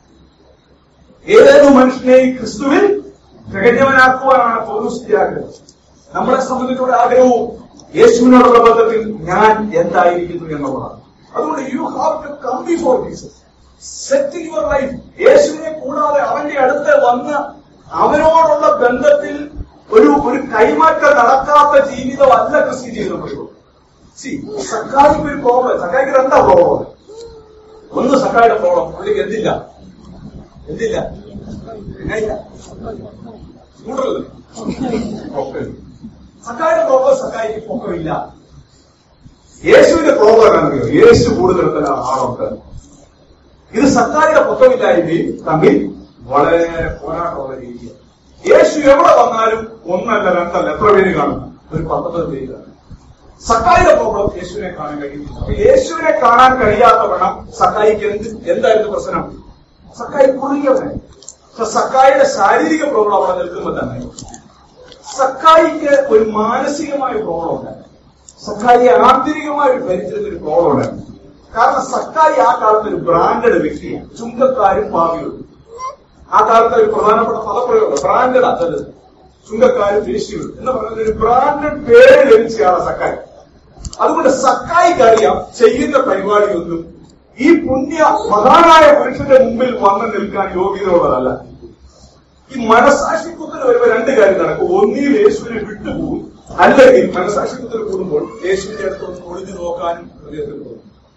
ഏതൊരു മനുഷ്യനെയും ക്രിസ്തുവിൽ തികഞ്ഞവനാക്കുവാനാണ് പൗരസ്ത്യ ആഗ്രഹം നമ്മളെ സംബന്ധിച്ചുള്ള ആഗ്രഹവും യേശുവിനോടുള്ള ബന്ധത്തിൽ ഞാൻ എന്തായിരിക്കുന്നു എന്നുള്ളതാണ് അതുകൊണ്ട് you have to come before Jesus set your life യേശുവിനെ കൂടാതെ അവന്റെ അടുത്ത് വന്ന് അവനോടുള്ള ബന്ധത്തിൽ ഒരു ഒരു കൈമാറ്റം നടക്കാത്ത ജീവിതമല്ല ക്രിസ്ത്യൻ ജീവിതം പറയുള്ളൂ സി സക്കായിക്ക് ഒരു പ്രോബ്ലം സക്കായിക്ക് രണ്ടാ പ്രോബ്ലം ഒന്ന് സക്കായുടെ പ്രോബ്ലം പുള്ളിക്ക് എന്തില്ല എന്തില്ല എന്നായില്ല ചൂടല്ലേ പൊക്കമില്ല സക്കായുടെ പ്രോബ്ലം സക്കായിക്ക് പൊക്കമില്ല യേശുവിന്റെ പ്രോബ്ലം എന്നാണെന്നറിയോ യേശു കൂടുതൽ ആളുണ്ട് ഇത് സക്കായിയുടെ പൊക്കമില്ലായ്മയും തമ്മിൽ വളരെ പോരാട്ടമുള്ള രീതിയാണ് യേശു എവിടെ വന്നാലും ഒന്നല്ല രണ്ടല്ല എത്ര പേര് കാണും ഒരു പത്തൊമ്പത് പേര് കാണും സക്കായിയുടെ പ്രോബ്ലം യേശുവിനെ കാണാൻ കഴിയുന്നില്ല അപ്പൊ യേശുവിനെ കാണാൻ കഴിയാത്തവണ്ണം സക്കായിക്ക് എന്ത് എന്തായിരുന്നു പ്രശ്നം സക്കായി കുറുകിയവനായി പക്ഷെ സക്കായിയുടെ ശാരീരിക പ്രോബ്ലം അവിടെ നിൽക്കുമ്പോൾ തന്നെ സക്കായിക്ക് ഒരു മാനസികമായ പ്രോബ്ലം ഉണ്ടായിരുന്നു സക്കായി ആന്തരികമായ ഒരു ഭരിച്ചിരുന്ന ഒരു പ്രോബ്ലം ഉണ്ടായിരുന്നു കാരണം സക്കായി ആ കാലത്ത് ഒരു ബ്രാൻഡഡ് വ്യക്തിയാണ് ചുങ്കക്കാരും ഭാവികളും ആ കാലത്തെ ഒരു പ്രധാനപ്പെട്ട പദപ്രയോഗം ബ്രാൻഡഡ് അതത് ചുങ്കക്കാരും ദേശീയവും എന്ന് പറയുന്ന ഒരു ബ്രാൻഡഡ് പേര് ലഭിച്ചയാണ് സക്കായി അതുകൊണ്ട് സക്കായിക്ക് അറിയാം ചെയ്യുന്ന പരിപാടിയൊന്നും ഈ പുണ്യ മഹാനായ പുരുഷന്റെ മുമ്പിൽ വന്ന് നിൽക്കാൻ യോഗ്യതയുള്ളതല്ല ഈ മനസാക്ഷിക്കുത്തിന് വരുമ്പോ രണ്ട് കാര്യം നടക്കും ഒന്നിൽ യേശുവിനെ വിട്ടുപോകും അല്ലെങ്കിൽ മനസാക്ഷിക്കുത്തിന് കൂടുമ്പോൾ യേശുവിന്റെ അടുത്ത് ഒന്ന് ഒളിഞ്ഞു നോക്കാനും ഹൃദയത്തിൽ തോന്നും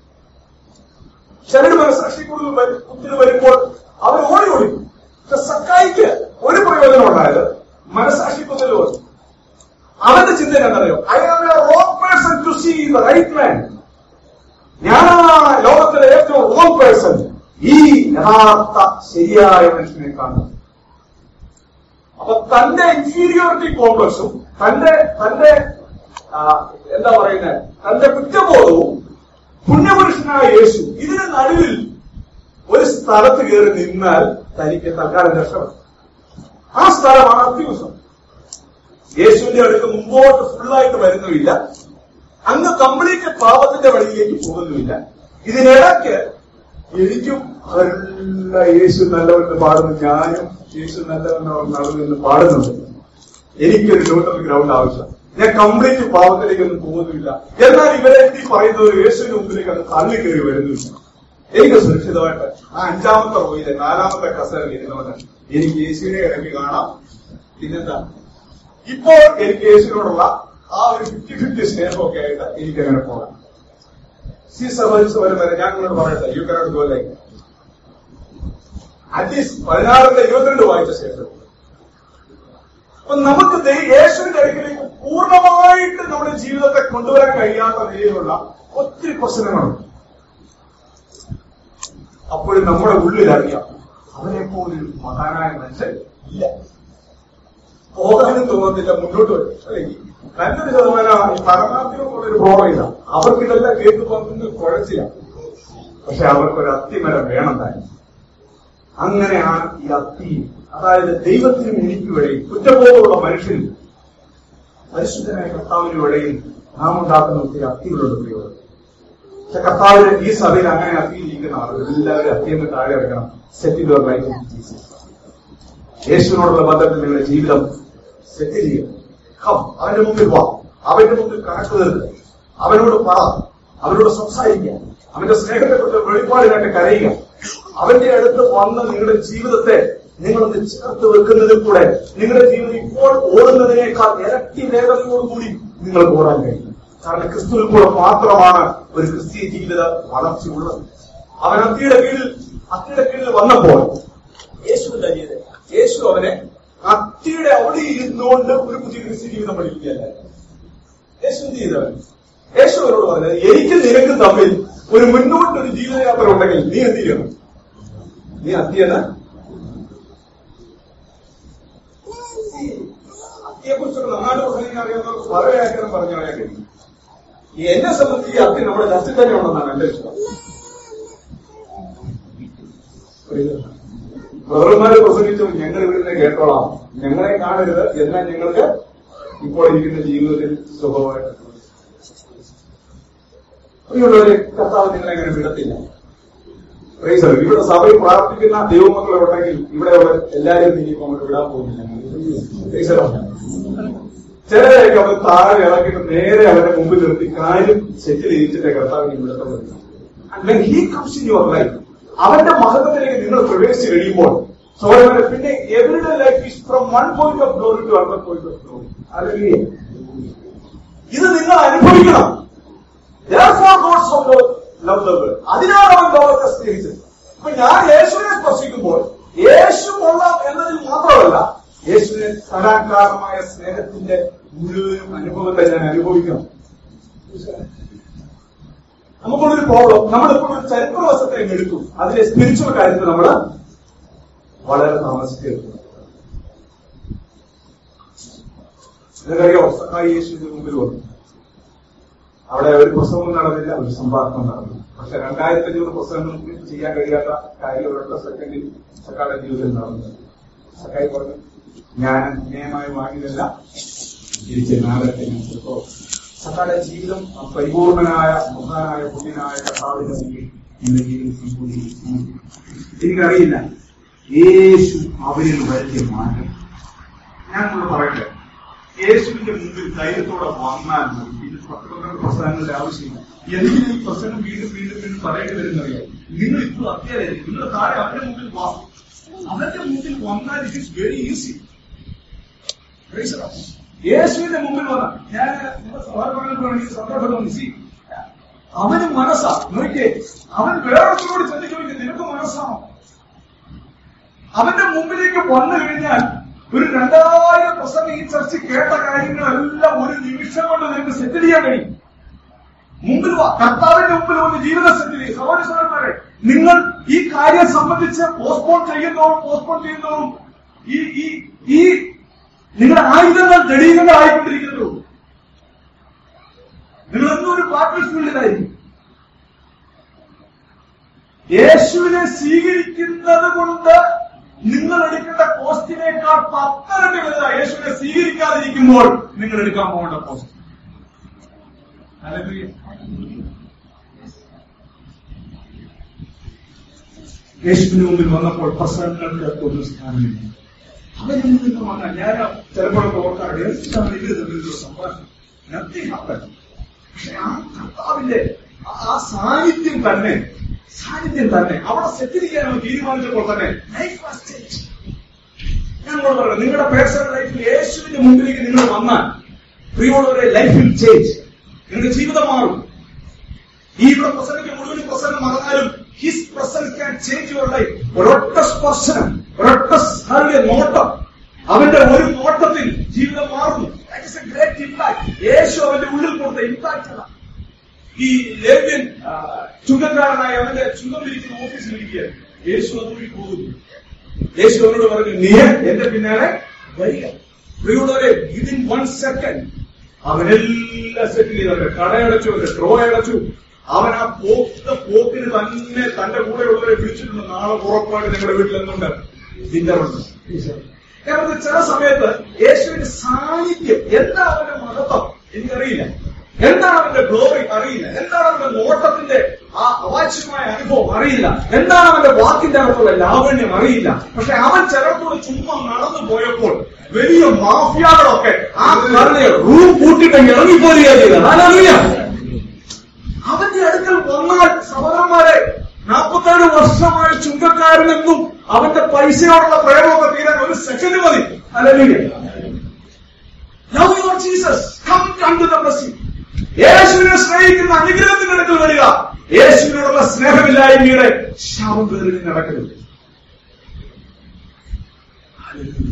ചിലർ മനസാക്ഷിക്കുത്തിന് കുത്തിന് വരുമ്പോൾ അവർ ഓടി ഒളിക്കും പക്ഷെ സക്കായിക്ക് ഒരു പ്രയോജനം ഉണ്ടായത് മനസാക്ഷിക്കുത്തിൽ വന്നു അവന്റെ ചിന്ത എന്നറിയോ I am a wrong person to see the right man ഞാനാണ് ലോകത്തിലെ ഏറ്റവും റോങ് പേഴ്സൺ ഈ യഥാർത്ഥ ശരിയായ മനുഷ്യനെ കാണുന്നത് അപ്പൊ തന്റെ ഇൻഫീരിയോറിറ്റി കോംപ്ലക്സും തന്റെ തന്റെ ആ, എന്താ പറയുന്നത് തന്റെ കുറ്റബോധവും പുണ്യപുരുഷനായ യേശു ഇതിന് നടുവിൽ ഒരു സ്ഥലത്ത് കയറി നിന്നാൽ തനിക്ക് തൽക്കാലം രക്ഷപ്പെടും ആ സ്ഥലമാണ് അത്യുസം യേശുവിന്റെ അടുത്ത് മുമ്പോട്ട് ഫുള്ളായിട്ട് വരുന്നുമില്ല അങ്ങ് കംപ്ലീറ്റ് പാപത്തിന്റെ വഴിയിലേക്ക് പോകുന്നുമില്ല ഇതിനിടയ്ക്ക് എനിക്കും അവരെല്ലാം യേശു നല്ലവെന്ന് പാടുന്നു ഞാനും യേശു നല്ലവെന്ന് പാടുന്നുണ്ട് എനിക്കൊരു ന്യൂട്രൽ ഗ്രൗണ്ട് ആവശ്യം ഞാൻ കംപ്ലീറ്റ് പാപത്തിലേക്കൊന്നും പോകുന്നില്ല എന്നാൽ ഇവരെ ഈ പറയുന്നത് യേശുവിന്റെ മുമ്പിലേക്ക് അത് തള്ളി കയറി വരുന്നില്ല എനിക്ക് സുരക്ഷിതമായിട്ട് ആ അഞ്ചാമത്തെ റോയിലെ നാലാമത്തെ കസേരയിൽ ഇരുന്നുകൊണ്ട് എനിക്ക് യേശുവിനെ ഇറങ്ങി കാണാം പിന്നെന്താ ഇപ്പോൾ എനിക്ക് യേശുവിനോടുള്ള ആ ഒരു ഫിഫ്റ്റി ഫിഫ്റ്റി സ്നേഹമൊക്കെ ആയിട്ട് എനിക്ക് അങ്ങനെ പോകാം സി സർവീസ് വരെ വരെ ഞാൻ നിങ്ങളോട് പറയട്ടെ you cannot go like at least പതിനാറിന്റെ ഇരുപത്തിരണ്ട് വായിച്ച ശേഷം അപ്പൊ നമുക്ക് ദൈ- യേശുവിന്റെ അടുക്കിലേക്ക് പൂർണ്ണമായിട്ട് നമ്മുടെ ജീവിതത്തെ കൊണ്ടുവരാൻ കഴിയാത്ത നിലയിലുള്ള ഒത്തിരി പ്രശ്നങ്ങളുണ്ട് അപ്പോഴും നമ്മുടെ ഉള്ളിൽ അറിയാം അവനെ പോലൊരു മഹാനായ മനുഷ്യൻ ഇല്ല പോകാനും തോന്നുന്നില്ല മുന്നോട്ട് വരും അല്ലെ നല്ലൊരു ശതമാനം ഈ പരമാർത്ഥികളുള്ള ഒരു പ്രോബ്ലം ഇല്ല അവർക്കിതെല്ലാം കേട്ട് പങ്ക് കുഴച്ചില്ല പക്ഷെ അവർക്കൊരു അത്തിമരം വേണം താൻ അങ്ങനെയാണ് ഈ അത്തി അതായത് ദൈവത്തിനും എനിക്കും ഇടയിൽ കുറ്റബോധമുള്ള മനുഷ്യനും പരിശുദ്ധനായ കർത്താവിനും ഇടയിൽ നാം ഉണ്ടാക്കുന്ന ഒത്തിരി അത്തികളുണ്ട് പ്രിയോട് പക്ഷെ കർത്താവിന് ഈ സഭയിൽ അങ്ങനെ അത്തിയിരിക്കുന്ന ആളുകൾ എല്ലാവരും അത്തിയെന്ന് താഴെ ഇറക്കണം സെറ്റിൽ യുവർ ലൈഫ് ജീസസ് യേശുവിനോടുള്ള ബന്ധത്തിൽ നിങ്ങളുടെ ജീവിതം സെറ്റ് ചെയ്യുക കം അവന്റെ മുമ്പിൽ വാ അവന്റെ മുമ്പിൽ കണക്ക് തീർക്കുക അവനോട് പറ അവനോട് സംസാരിക്കുക അവന്റെ സ്നേഹത്തെക്കുറിച്ച് വെളിപ്പാടിനായിട്ട് കരയുക അവന്റെ അടുത്ത് വന്ന് നിങ്ങളുടെ ജീവിതത്തെ നിങ്ങളൊന്ന് ചേർത്ത് വെക്കുന്നതിൽ കൂടെ നിങ്ങളുടെ ജീവിതം ഇപ്പോൾ ഓടുന്നതിനേക്കാൾ ഇരട്ടി വേഗതയോടുകൂടി നിങ്ങൾക്ക് ഓടാൻ കഴിയും കാരണം ക്രിസ്തുവിൽ കൂടെ മാത്രമാണ് ഒരു ക്രിസ്തീയ ജീവിത വളർച്ചയുള്ളത് അവൻ അത്തിയുടെ കീഴിൽ അത്തിയുടെ കീഴിൽ വന്നപ്പോൾ യേശു എന്താ ചെയ്തത് യേശു അവനെ അത്തിയുടെ അവിടെ ഇരുന്നുകൊണ്ട് ഒരു പുതിയ ക്രിസ്ത്യ ജീവിതം പഠിക്കുകയല്ല യേശു എന്ത് ചെയ്തവൻ യേശു അവരോട് പറഞ്ഞത് എനിക്ക് നിനക്ക് തമ്മിൽ ഒരു മുന്നോട്ട് ഒരു ജീവിതയാത്ര ഉണ്ടെങ്കിൽ നീ എന്ത് ചെയ്യണം നീ അത്തിയെന്ന് അത്തിയെ കുറിച്ചൊക്കെ നന്നായിട്ട് പ്രസംഗിക്കാൻ അറിയാവുന്നവർക്ക് വളരെ ആഗ്രഹം പറഞ്ഞു കളയാൻ കഴിയും ഈ എന്നെ സംബന്ധിച്ച് ഈ അത്തി നമ്മുടെ ചർച്ചയിൽ തന്നെ ഉണ്ടെന്നാണ് എന്റെ വിശ്വാസം ബ്രദർമാര് പ്രസംഗിച്ചു ഞങ്ങൾ ഇവിടുന്ന് കേട്ടോളാം ഞങ്ങളെ കാണരുത് എന്നാൽ ഞങ്ങൾക്ക് ഇപ്പോൾ ഇരിക്കുന്ന ജീവിതത്തിൽ സുഖമായിട്ട് പ്രിയമുള്ളവരെ കർത്താവ് നിങ്ങളെ അങ്ങനെ വിടത്തില്ല Praise the Lord. ഇവിടെ സഭയിൽ പ്രാർത്ഥിക്കുന്ന ദൈവമക്കളെ ഉണ്ടെങ്കിൽ ഇവിടെ ഉള്ള എല്ലാവരും ഇനിയിപ്പോ അങ്ങോട്ട് വിടാൻ പോകുന്നില്ല Praise the Lord. ചിലരെയൊക്കെ അവർ താഴെ ഇറക്കിയിട്ട് നേരെ അവരുടെ മുമ്പിൽ നിർത്തി കാര്യം സെറ്റിൽ ചെയ്യിച്ചിട്ട് കർത്താവിന് ഇവിടുത്തെ വരുന്നു when he comes in your life അവന്റെ മഹത്വത്തിലേക്ക് നിങ്ങൾ പ്രവേശിച്ച് കഴിയുമ്പോൾ സോഴവനെ പിന്നെ എവരുടെ life is from one point of glory to other point of glory അല്ലെങ്കിൽ ഇത് നിങ്ങൾ അനുഭവിക്കണം Therefore God so loved loved the world. അതിനാണ് അവൻ ലോകത്തെ സ്നേഹിച്ചത് അപ്പൊ ഞാൻ യേശുവിനെ സ്പർശിക്കുമ്പോൾ യേശു കൊള്ളാം എന്നതിൽ മാത്രമല്ല യേശുവിനെ തരാൻ കാരണമായ സ്നേഹത്തിന്റെ മുഴുവനും അനുഭവത്തെ ഞാൻ അനുഭവിക്കണം നമുക്കുള്ളൊരു പ്രോബ്ലം നമ്മളിപ്പോൾ ഒരു ചരിത്രവശത്തെ അങ്ങ് എടുക്കും അതിലെ സ്പിരിച്വൽ കാര്യത്തിൽ നമ്മൾ വളരെ താമസിക്കരുത് നിങ്ങൾക്കറിയാം സഹായി യേശുവിന്റെ മുമ്പിൽ വന്നു അവിടെ ഒരു പ്രസവം നടന്നില്ല ഒരു സംഭാഷണം നടന്നു പക്ഷെ രണ്ടായിരത്തി അഞ്ഞൂറ് പ്രസവങ്ങൾക്ക് ചെയ്യാൻ കഴിയാത്ത കാര്യം ഒരൊറ്റ സെക്കൻഡിൽ സക്കായുടെ ജീവിതത്തിൽ നടന്നു സക്കായി പറഞ്ഞു ഞാൻ അന്യായമായി വാങ്ങിയതല്ല തിരിച്ച് നാഗരത്തെ ഞാൻ കൊടുത്തോ സക്കായുടെ ജീവിതം ആ പരിപൂർണനായ മഹാനായ പുണ്യനായ കർത്താവിന്റെ മുന്നിൽ എന്റെ ജീവിതം സംഭവിക്കുന്നു എനിക്കറിയില്ല യേശു അവരിൽ വരുത്തിയ മാറ്റം ഞാൻ കൂടെ പറയട്ടെ യേശുവിന്റെ മുമ്പിൽ ധൈര്യത്തോടെ വന്നാൽ മതി. ഇത് പത്ത് പന്ത്രണ്ട് പ്രസംഗങ്ങളുടെ ആവശ്യമില്ല എന്തിനും ഈ പ്രസംഗം വീണ്ടും വീണ്ടും വീണ്ടും പറയേണ്ടി വരുന്നറിയാം നിങ്ങൾ ഇപ്പോൾ അത്യാവശ്യം നിങ്ങൾ താഴെ അവന്റെ മുമ്പിൽ വാ അവന്റെ മുമ്പിൽ വന്നാൽ ഇറ്റ് ഇസ് വെരി ഈസി യേശുവിന്റെ മുമ്പിൽ വന്ന ഞാൻ നിങ്ങളുടെ സഹോദരങ്ങൾക്ക് വേണ്ടി സന്തോഷം സി അവന് മനസ്സാ നോക്കിയേ അവൻ വേറൊരുത്തോട് ചിന്തിച്ചു നിനക്ക് മനസ്സാണോ അവന്റെ മുമ്പിലേക്ക് വന്നു കഴിഞ്ഞാൽ ഒരു രണ്ടായിരം പ്രസംഗം ഈ ചർച്ച കേട്ട കാര്യങ്ങളെല്ലാം ഒരു നിമിഷം കൊണ്ട് നിനക്ക് സെറ്റിൽ ചെയ്യാൻ കഴിയും മുമ്പിൽ വാ കർത്താവിന്റെ മുമ്പിൽ വന്ന് ജീവിത സ്ഥിതി സഹോദരന്മാരെ നിങ്ങൾ ഈ കാര്യം സംബന്ധിച്ച് പോസ്റ്റ്പോൺ ചെയ്യുന്നതോറും പോസ്റ്റ്പോൺ ചെയ്യുന്നതോറും ഈ ഈ ഈ നിങ്ങളുടെ ആയുധങ്ങൾ ദൃഢീകങ്ങളായിക്കൊണ്ടിരിക്കുന്നു നിങ്ങൾ എന്നും ഒരു ബാറ്റിൽ ഫീൽഡിലായിരിക്കും യേശുവിനെ സ്വീകരിക്കുന്നത് കൊണ്ട് നിങ്ങൾ എടുക്കേണ്ട പോസ്റ്റിനേക്കാൾ പത്തരട്ടി വലുതാ യേശുവിനെ സ്വീകരിക്കാതിരിക്കുമ്പോൾ നിങ്ങൾ എടുക്കാൻ പോകേണ്ട പോസ്റ്റ് ഹല്ലേലൂയ. യേശുവിന് മുമ്പിൽ വന്നപ്പോൾ പ്രസംഗങ്ങൾക്ക് ഒരു സ്ഥാനമില്ല അവരിൽ നിന്ന് വന്ന ഞാൻ ചിലപ്പോഴൊക്കെ ഓർക്കാറുണ്ട് എന്താണ് ഇവര് തമ്മിലുള്ള സംഭാഷണം Nothing happened. പക്ഷെ ആ കർത്താവിന്റെ ആ- ആ സാന്നിധ്യം തന്നെ സാന്നിധ്യം തന്നെ അവിടെ സെറ്റിരിക്കാനോ തീരുമാനിച്ചപ്പോൾ തന്നെ ലൈഫ് വാസ് ചേഞ്ച് ഞാൻ നിങ്ങളോട് പറയാം നിങ്ങളുടെ പേഴ്സണൽ ലൈഫിൽ യേശുവിന്റെ മുമ്പിലേക്ക് നിങ്ങൾ വന്നാൽ പ്രിയമുള്ളവരെ ലൈഫിൽ ചേഞ്ച് നിങ്ങളുടെ ജീവിതം മാറും ഈ ഇവിടെ പ്രസംഗിച്ച മുഴുവൻ പ്രസംഗം മറന്നാലും his presence can change your life ഒരൊറ്റ സ്പർശനം ഒരൊറ്റ സാറിന്റെ നോട്ടം അവന്റെ ഒരു നോട്ടത്തിൽ ജീവിതം മാറുന്നു that is a great impact യേശു അവന്റെ ഉള്ളിൽ കൊടുത്ത ഇമ്പാക്ട് അതാണ് ഈ ലേവ്യൻ ആ, ചുങ്കക്കാരനായ അവന്റെ ചുങ്കം ഇരിക്കുന്ന ഓഫീസിൽ ഇരിക്കുകയാണ് യേശു അതുവഴി പോകുന്നു യേശു അവനോട് പറഞ്ഞു നീ എന്റെ പിന്നാലെ വരിക പ്രിയുള്ളവരെ വിതിൻ വൺ സെക്കൻഡ് അവനെല്ലാം സെറ്റിൽ ചെയ്തവരെ കടയടച്ചു അവന്റെ ഡ്രോ അടച്ചു അവൻ ആ പോക്കുന്ന പോക്കിന് തന്നെ തന്റെ കൂടെയുള്ളവരെ വിളിച്ചിട്ടുണ്ട് നാളെ ഉറപ്പായിട്ട് നിങ്ങളുടെ വീട്ടിൽ എന്തുണ്ട് ഡിന്നറുണ്ട് ഞാൻ പറഞ്ഞ ചില സമയത്ത് യേശുവിന്റെ സാന്നിധ്യം എന്താണ് അവന്റെ മഹത്വം എനിക്കറിയില്ല എന്താണ് അവന്റെ ഗ്ലോറി അറിയില്ല എന്താണ് അവന്റെ നോട്ടത്തിന്റെ ആ അവാച്യമായ അനുഭവം അറിയില്ല എന്താണ് അവന്റെ വാക്കിന്റെ അകത്തുള്ള ലാവണ്യം അറിയില്ല പക്ഷെ അവൻ ചിലർക്കൂടെ ചുമ്മാ നടന്നു പോയപ്പോൾ വലിയ മാഫിയാകളൊക്കെ ആ കരളെ റൂം പൂട്ടിട്ട് ഇറങ്ങിപ്പോരുകയാണ് ചെയ്തത് അതറിയാം അവന്റെ അടുക്കൽ വന്നാൽ സഹോദരന്മാരെ നാൽപ്പത്തേഴ് വർഷമായ ചുങ്കക്കാരനെന്നും അവന്റെ പൈസയോടുള്ള പ്രേമമൊക്കെ തീരാൻ ഒരു സെക്കൻഡ് മതി അല്ലെങ്കിൽ ലവ് യുവർ ജീസസ് കം കണ്ടു ദ ബ്ലസ്സിംഗ് യേശുവിനെ സ്നേഹിക്കുന്ന അനുഗ്രഹത്തിന്റെ അടുക്കൽ വരിക യേശുവിനോടുള്ള സ്നേഹമില്ലായ്മയുടെ ശാപം പേരിൽ നടക്കരുത് Hallelujah.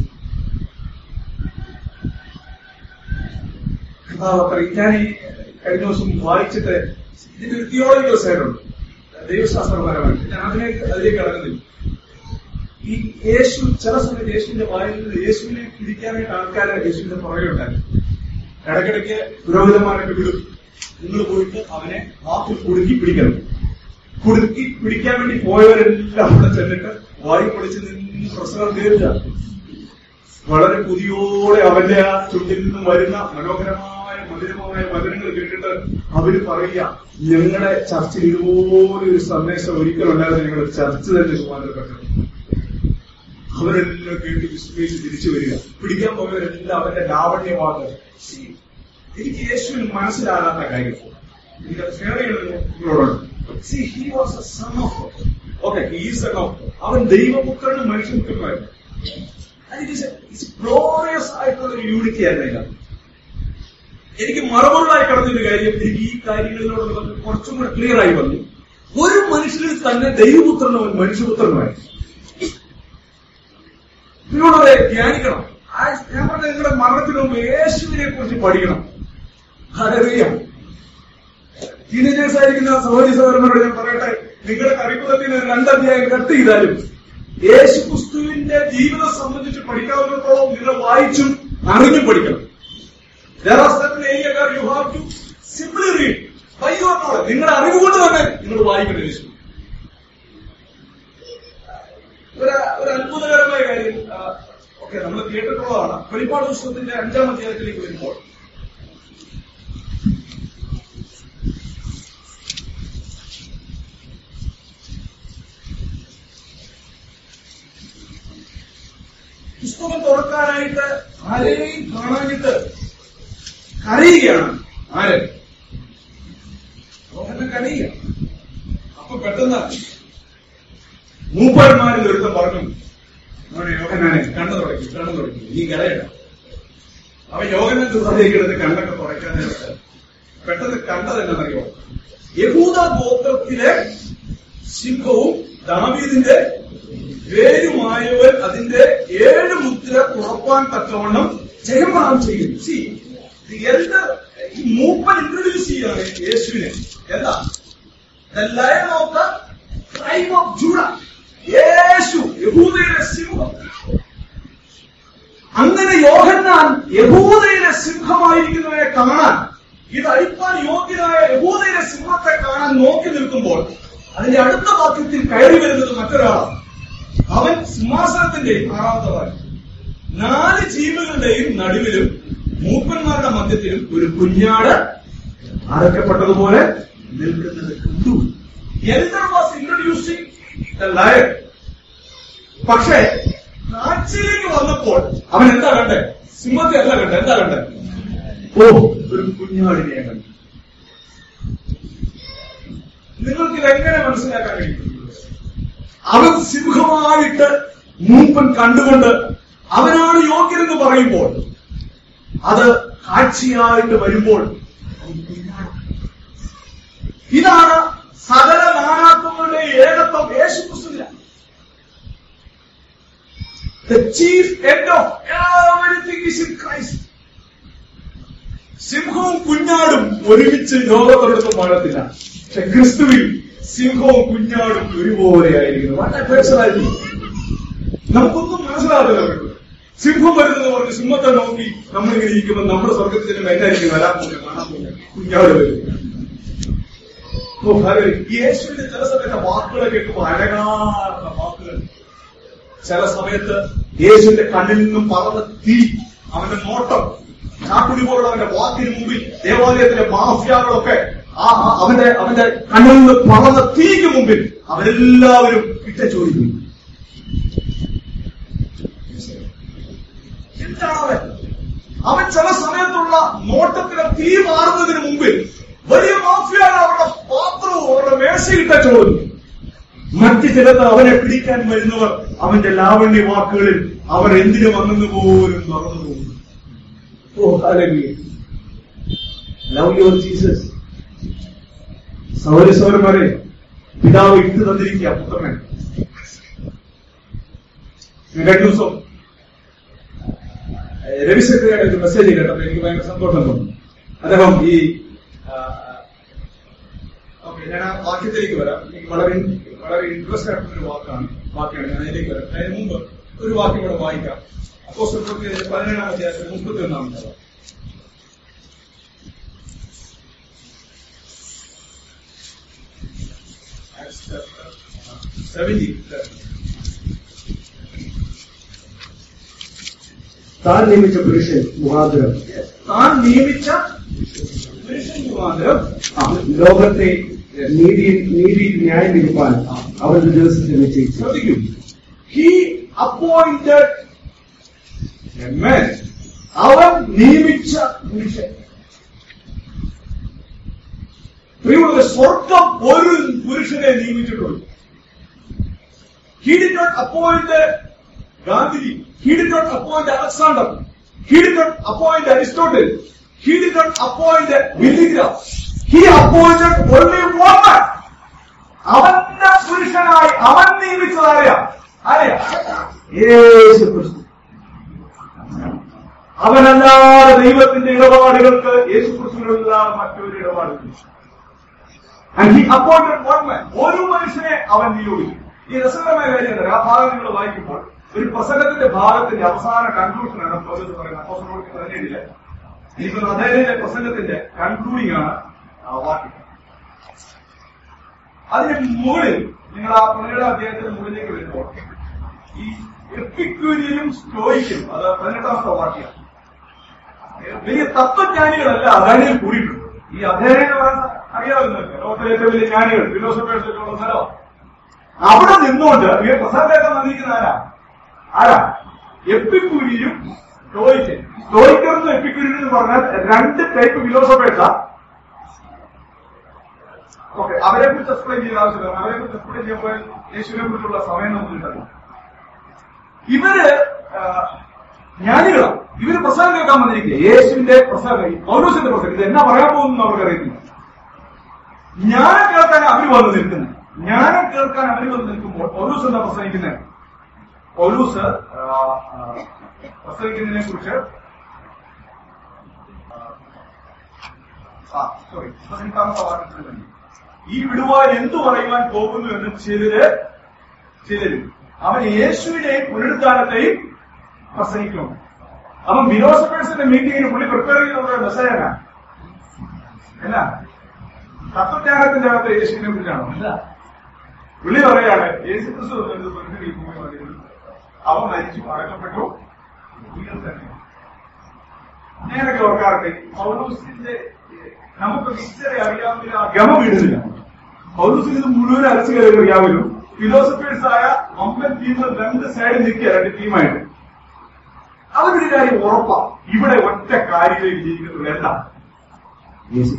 കർത്താവ് പറയും ഞാൻ ഈ കഴിഞ്ഞ ദിവസം വായിച്ചിട്ട് ഇതിന്റെ ഒരു തിയോളജിക്കൽ സൈഡുണ്ട് ദൈവശാസ്ത്രപരമായിട്ട് ഞാൻ അതിലേക്ക് അതിലേക്ക് കടക്കുന്നില്ല ഈ യേശു ചില സമയത്ത് യേശുവിന്റെ വായിൽ നിന്ന് യേശുവിനെ പിടിക്കാനായിട്ട് ആൾക്കാരെ യേശുവിന്റെ പുറകെ ഉണ്ടായിരുന്നു ഇടയ്ക്കിടയ്ക്ക് പുരോഹിതന്മാരൊക്കെ വിടും നിങ്ങൾ പോയിട്ട് അവനെ വാക്കിൽ കുടുക്കി പിടിക്കണം കുടുക്കി പിടിക്കാൻ വേണ്ടി പോയവരെല്ലാം അവിടെ ചെന്നിട്ട് വായി പൊളിച്ച് നിന്ന് പ്രസംഗം തീർച്ച വളരെ പുതിയോടെ അവന്റെ ആ ചുണ്ടിൽ നിന്നും വരുന്ന മനോഹരമായ മധുരമായ വചനങ്ങൾ കേട്ടിട്ട് അവര് പറയുക ഞങ്ങളുടെ ചർച്ചിൽ ഇതുപോലെ ഒരു സന്ദേശം ഒരിക്കലുണ്ടായിരുന്നു ഞങ്ങളുടെ ചർച്ച തന്നെ രൂപാന്തരപ്പെട്ടത് അവരെല്ലാം കേട്ട് വിസ്മയിച്ച് തിരിച്ചു വരിക പിടിക്കാൻ പോയവരെല്ലാം അവന്റെ ലാവണ്യവാദം See, എനിക്ക് യേശുവിന് മനസ്സിലാകാത്ത കാര്യം എനിക്ക് ഷെയർ ചെയ്യുന്നതിനോടുണ്ട് see he was a son of okay he's a of അവൻ ദൈവപുത്രനും മനുഷ്യപുത്രനുമായിരുന്നു ഗ്ലോറിയസ് ആയിട്ടുള്ള ഒരു യൂണിറ്റി ആയിരുന്നു ഇതിനകത്ത്. എനിക്ക് മറമുള്ളായി കടന്നൊരു കാര്യം എനിക്ക് ഈ കാര്യങ്ങളിലോട് കുറച്ചും കൂടെ ക്ലിയർ ആയി വന്നു ഒരു മനുഷ്യനിൽ തന്നെ ദൈവപുത്രനും അവൻ മനുഷ്യപുത്രനുമായി നിങ്ങളെ ധ്യാനിക്കണം ആ ഞാൻ പറഞ്ഞ നിങ്ങളുടെ മരണത്തിന് മുമ്പ് യേശുവിനെ കുറിച്ച് പഠിക്കണം അതറിയാം ടീനേജേഴ്സ് ആയിരിക്കുന്ന സഹോദരി സഹോദരന്മാരോട് ഞാൻ പറയട്ടെ നിങ്ങളുടെ കറിക്കുലത്തിന് രണ്ടധ്യായം കട്ട് ചെയ്താലും യേശു ക്രിസ്തുവിന്റെ ജീവിതം സംബന്ധിച്ച് പഠിക്കാവുന്നിടത്തോളം നിങ്ങൾ വായിച്ചും അറിഞ്ഞും പഠിക്കണം There are certain areas where you have to simply read by your knowledge. നിങ്ങളുടെ അറിവ് കൊണ്ട് തന്നെ നിങ്ങൾ വായിക്കണം യേശു ഒരു ഒരു അത്ഭുതകരമായ കാര്യം ഓക്കെ നമ്മൾ കേട്ടിട്ടുള്ളതാണ് വെളിപ്പാട് പുസ്തകത്തിന്റെ അഞ്ചാം അധ്യായത്തിലേക്ക് വരുമ്പോൾ പുസ്തകം തുറക്കാനായിട്ട് ആരെയും കാണാനിട്ട് കരയുകയാണ് ആര് അവനെ കരയുക അപ്പൊ പെട്ടെന്ന് മൂപ്പന്മാരിൽ ഒരുത്തം പറഞ്ഞു അവനെ യോഗനാനെ കണ്ണു തുടങ്ങി കണ്ണു തുടങ്ങി നീ കരയണ്ട അവൻ യോഗനെ ദുർഹതയ്ക്ക് എടുത്ത് കണ്ണൊക്കെ തുടയ്ക്കാനായിട്ട് പെട്ടെന്ന് കണ്ടത് എന്നറിയോ യഹൂദ ഗോത്രത്തിലെ സിംഹവും ദാവീദിന്റെ വേരുമായവൻ അതിന്റെ ഏഴ് മുദ്ര തുറപ്പാൻ തക്കവണ്ണം ജയമാനം ചെയ്യും സി the elder ഈ മൂപ്പൻ ഇൻട്രൊഡ്യൂസ് ചെയ്യാണ് യേശുവിനെ എന്താ The lion of the tribe of Judah. യേശു യഹൂദയുടെ സിംഹം അങ്ങനെ യോഹന്നാൻ യഹൂദയിലെ സിംഹമായിരിക്കുന്നവരെ കാണാൻ ഇത് അടിപ്പാൻ യോഗ്യനായ യഹൂദയിലെ സിംഹത്തെ കാണാൻ നോക്കി നിൽക്കുമ്പോൾ അതിന്റെ അടുത്ത വാക്യത്തിൽ കയറി വരുന്നത് മറ്റൊരാളാണ് അവൻ സിംഹാസനത്തിന്റെ ആറാമത്തെ വാക്യം നാല് ജീവികളുടെയും നടുവിലും മൂപ്പന്മാരുടെ മധ്യത്തിലും ഒരു കുഞ്ഞാട് അറക്കപ്പെട്ടതുപോലെ നിൽക്കുന്നത് കണ്ടു elder was introducing the lion പക്ഷേ കാഴ്ചയിലേക്ക് വന്നപ്പോൾ അവൻ എന്താ കണ്ടേ സിംഹത്തെ അല്ല കണ്ടേ എന്താ കണ്ടേ ഓ ഒരു കുഞ്ഞാടിനെ കണ്ടു നിങ്ങൾക്ക് ഇത് എങ്ങനെ മനസ്സിലാക്കാൻ കഴിയും അവൻ സിംഹമായിട്ട് മൂപ്പൻ കണ്ടുകൊണ്ട് അവനാണ് യോഗ്യനെന്ന് പറയുമ്പോൾ അത് കാഴ്ചയായിട്ട് വരുമ്പോൾ അവൻ കുഞ്ഞാടാണ്. ഇതാണ് സകല നാനാത്വങ്ങളുടെ ഏകത്വം യേശുക്രിസ്തുവില്ല The chief end of everything is in Christ. സിംഹവും കുഞ്ഞാടും ഒരുമിച്ച് ലോകത്തൊരിടത്തും വാഴത്തില്ല പക്ഷെ ക്രിസ്തുവിൽ സിംഹവും കുഞ്ഞാടും ഒരുപോലെ ആയിരിക്കുന്നു വളരെ പേഴ്സണാലിറ്റി നമുക്കൊന്നും മനസ്സിലാകില്ല കേട്ടോ. സിംഹം വരുന്നത് പറഞ്ഞ് സിംഹത്തെ നോക്കി നമ്മളിങ്ങനെ ഇരിക്കുമ്പോൾ നമ്മുടെ സ്വർഗത്തിൽ ചെല്ലുമ്പോൾ എന്നായിരിക്കും വരാൻ പോകുന്നത് കാണാൻ പോകുന്നത് കുഞ്ഞാട് വരും ഓ, ഹല്ലേലൂയ. യേശുവിന്റെ ചില സമയത്തെ വാക്കുകൾ കേൾക്കുമ്പോൾ അഴകാർന്ന വാക്കുകൾ ചില സമയത്ത് യേശുവിന്റെ കണ്ണിൽ നിന്നും പറന്ന തീ അവന്റെ നോട്ടം ചാക്കുടി പോലുള്ള അവന്റെ വാക്കിന് മുമ്പിൽ ദേവാലയത്തിലെ മാഫിയാകളൊക്കെ ആ ആ- അവന്റെ അവന്റെ കണ്ണിൽ നിന്ന് പറന്ന തീക്ക് മുമ്പിൽ അവരെല്ലാവരും ഇട്ട ചോദിക്കും എന്താണ് അവൻ അവൻ ചില സമയത്തുള്ള നോട്ടത്തിലെ തീ മാറുന്നതിന് മുമ്പിൽ വലിയ മാഫിയാകൾ അവരുടെ പാത്രവും അവരുടെ മേശയിട്ട ചോദിക്കും മറ്റ് ചിലത് അവനെ പിടിക്കാൻ വരുന്നവർ അവന്റെ ലാവണ്യ വാക്കുകളിൽ അവർ എന്തിനു വന്നെന്ന് പോലും മറന്നു പോകുന്നു oh hallelujah love your Jesus സൗര സൗരന്മാരെ പിതാവ് ഇട്ട് തന്നിരിക്കുക പുത്രനെ ഞാൻ കഴിഞ്ഞ ദിവസം ഏഹ്, രവി സെക്രട്ടറിയുടെ ഒരു മെസ്സേജ് കേട്ടപ്പോൾ എനിക്ക് ഭയങ്കര സന്തോഷം തോന്നി അദ്ദേഹം ഈ ആ, ഓക്കെ ഞാൻ ആ വാക്യത്തിലേക്ക് വരാം എനിക്ക് വളരെ വളരെ ഇൻട്രസ്റ്റ് ആയിട്ടുള്ള ഒരു വാക്കാണ് വാക്കാണ് ഞാൻ അതിലേക്ക് വരാം അതിന് മുമ്പ് ഒരു വാക്യം കൂടെ വായിക്കാം അപ്പോ പതിനേഴാം അധ്യായത്തിൽ മുപ്പത്തി ഒന്നാമത്തെ വാക്യം സെവൻറ്റി താൻ നിയമിച്ച പുരുഷൻ മുഖാന്തരം താൻ നിയമിച്ച പുരുഷൻ മുഖാന്തരം ആ, ലോകത്തെ നീതിയിൽ നീതിയിൽ ന്യായം വിധിപ്പാൻ അവരുടെ ദിവസത്തെ നിശ്ചയിച്ചു ശ്രദ്ധിക്കൂ ഹി അപ്പോയിന്റഡ് അവൻ നിയമിച്ച പുരുഷൻ പ്രിയമുള്ള സ്വർഗം ഒരു പുരുഷനെ നിയമിച്ചിട്ടുള്ളൂ he did not appoint Gandhiji he did not appoint Alexander he did not appoint Aristotle he did not appoint Billy Graham he appointed only one അവന്റെ പുരുഷനായി അവൻ നിയമിച്ചത് ആരെയാ ആരെയാ യേശു ക്രിസ്തു അവനല്ലാതെ ദൈവത്തിന്റെ ഇടപാടുകൾക്ക് യേശു ക്രിസ്തുവിനല്ലാതെ മറ്റൊരു ഇടപാടില്ല and he appointed one man ഒരു മനുഷ്യനെ അവൻ നിയോഗിച്ചു ഈ രസകരമായ കാര്യം എന്താ? ആ ഭാഗം നിങ്ങൾ വായിക്കുമ്പോൾ ഒരു പ്രസംഗത്തിന്റെ ഭാഗത്തിന്റെ അവസാന കൺക്ലൂഷനാണ് പൗലോസ് പറയുന്നത് അപ്പോസ്തലനോട് പതിനേഴില് ഇനിയിപ്പോ അദ്ദേഹത്തിന്റെ പ്രസംഗത്തിന്റെ കൺക്ലൂഡിംഗ് ആണ് ആ വാക്യം അതിന് മുകളിൽ നിങ്ങൾ ആ പതിനേഴാം അധ്യായത്തിന് മുകളിലേക്ക് വരുമ്പോൾ ഈ എപ്പിക്യൂരിയനും സ്റ്റോയിക്കും അത് പതിനെട്ടാമത്തെ വാക്യം വലിയ തത്വജ്ഞാനികളല്ല അതായത് കൂടിയിട്ടുണ്ട് ഈ അധ്യയനം എന്ന് പറയുന്നത് അറിയാവുന്ന ലോകത്തിലെ ഏറ്റവും വലിയ ജ്ഞാനികൾ ഫിലോസഫേഴ്സ് ഒക്കെ ഉള്ള സ്ഥലം അവിടെ നിന്നുകൊണ്ട് ഈ പ്രസംഗത്തെ നന്ദിക്കുന്ന ആരാ ആരാ എപ്പിക്യൂരിയും സ്റ്റോയിക്കൻ സ്റ്റോയിക്കർ എപ്പിക്യൂരിയൻ എന്ന് പറഞ്ഞാൽ രണ്ട് ടൈപ്പ് ഫിലോസഫേഴ്സാ ഓക്കെ അവരെ കുറിച്ച് എക്സ്പ്ലെയിൻ ചെയ്ത ആവശ്യമില്ല അവരെ കുറിച്ച് എക്സ്പ്ലെയിൻ ചെയ്യുമ്പോൾ യേശുവിനെ കുറിച്ചുള്ള സമയം നമുക്ക് കിട്ടണം ഇവര് ആ, ജ്ഞാനികളാണ് ഇവര് പ്രസംഗം കേൾക്കാൻ വന്നിരിക്കുക യേശുവിന്റെ പ്രസംഗം പൗലോസിന്റെ പ്രസംഗം ഇത് എന്നാ പറയാൻ പോകുന്നു അവർക്കറിയത്തില്ല ജ്ഞാനം കേൾക്കാൻ അവർ വന്ന് നിൽക്കുന്നത് ജ്ഞാനം കേൾക്കാൻ അവർ വന്ന് നിൽക്കുമ്പോൾ പൗലൂസ് എന്താ പ്രസംഗിക്കുന്നത് പൗലൂസ് ആ, ആ, പ്രസംഗിക്കുന്നതിനെ കുറിച്ച് ആ സോറി പതിനെട്ടാമത്തെ വാക്യത്തിൽ തന്നെ ഈ വിടുവാൻ എന്തു പറയുവാൻ പോകുന്നു എന്ന് ചിലര് ചിലര് അവൻ യേശുവിനെയും പുനരുദ്ധാനത്തെയും പ്രസംഗിക്കുന്നു അവൻ ഫിലോസഫേഴ്സിന്റെ മീറ്റിംഗിന് പുള്ളി പ്രിപ്പയർ ചെയ്യുന്ന മെസ്സേജാണ് എന്നാ തത്വജ്ഞാനത്തിന്റെ അകത്ത് യേശുവിനെ കുറിച്ചാണോ അല്ല പുള്ളി പറയാണ് യേശു ക്രിസ്തു എന്നത് വെറുതെ ഈ ഭൂമി വന്നിരുന്നു. അവൻ മരിച്ചു അടക്കപ്പെട്ടു ഉയർത്തെഴുന്നേറ്റു. ഞാനൊക്കെ ഓർക്കാറുണ്ട് പൗലോസിന്റെ ഏഹ്, നമുക്ക് ഇച്ചിരി അറിയാവുന്ന ആ ഗമ വീടുന്നില്ല പൗലോസിന് ഇത് മുഴുവൻ അരച്ചു കയറി അറിയാമല്ലോ ഫിലോസഫേഴ്സ് ആയ അമ്പൻ ടീമുകൾ രണ്ട് സൈഡിൽ നിൽക്കുക രണ്ട് ടീമായിട്ട് അവരൊരു കാര്യം ഉറപ്പാ ഇവിടെ ഒറ്റ കാര്യത്തിലേക്ക് ജീവിക്കുന്നവരല്ല യേശു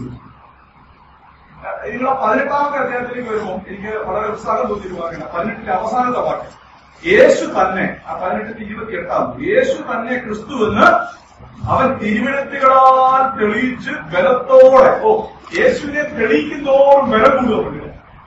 നിങ്ങൾ പതിനെട്ടാമത്തെ അധ്യായത്തിലേക്ക് വരുമ്പോൾ എനിക്ക് വളരെ ഉത്സാഹം തോന്നിയൊരു വാക്കാണ് പതിനെട്ടിന്റെ അവസാനത്തെ വാക്ക് യേശു തന്നെ ആ പതിനെട്ടിന്റെ ഇരുപത്തി എട്ടാം യേശു തന്നെ ക്രിസ്തു എന്ന് അവൻ തിരുവനത്തുകളാൽ തെളിയിച്ച് ബലത്തോടെ ഓ യേശുവിനെ തെളിയിക്കുന്നതോറും ബലം കൂടുന്നുണ്ട്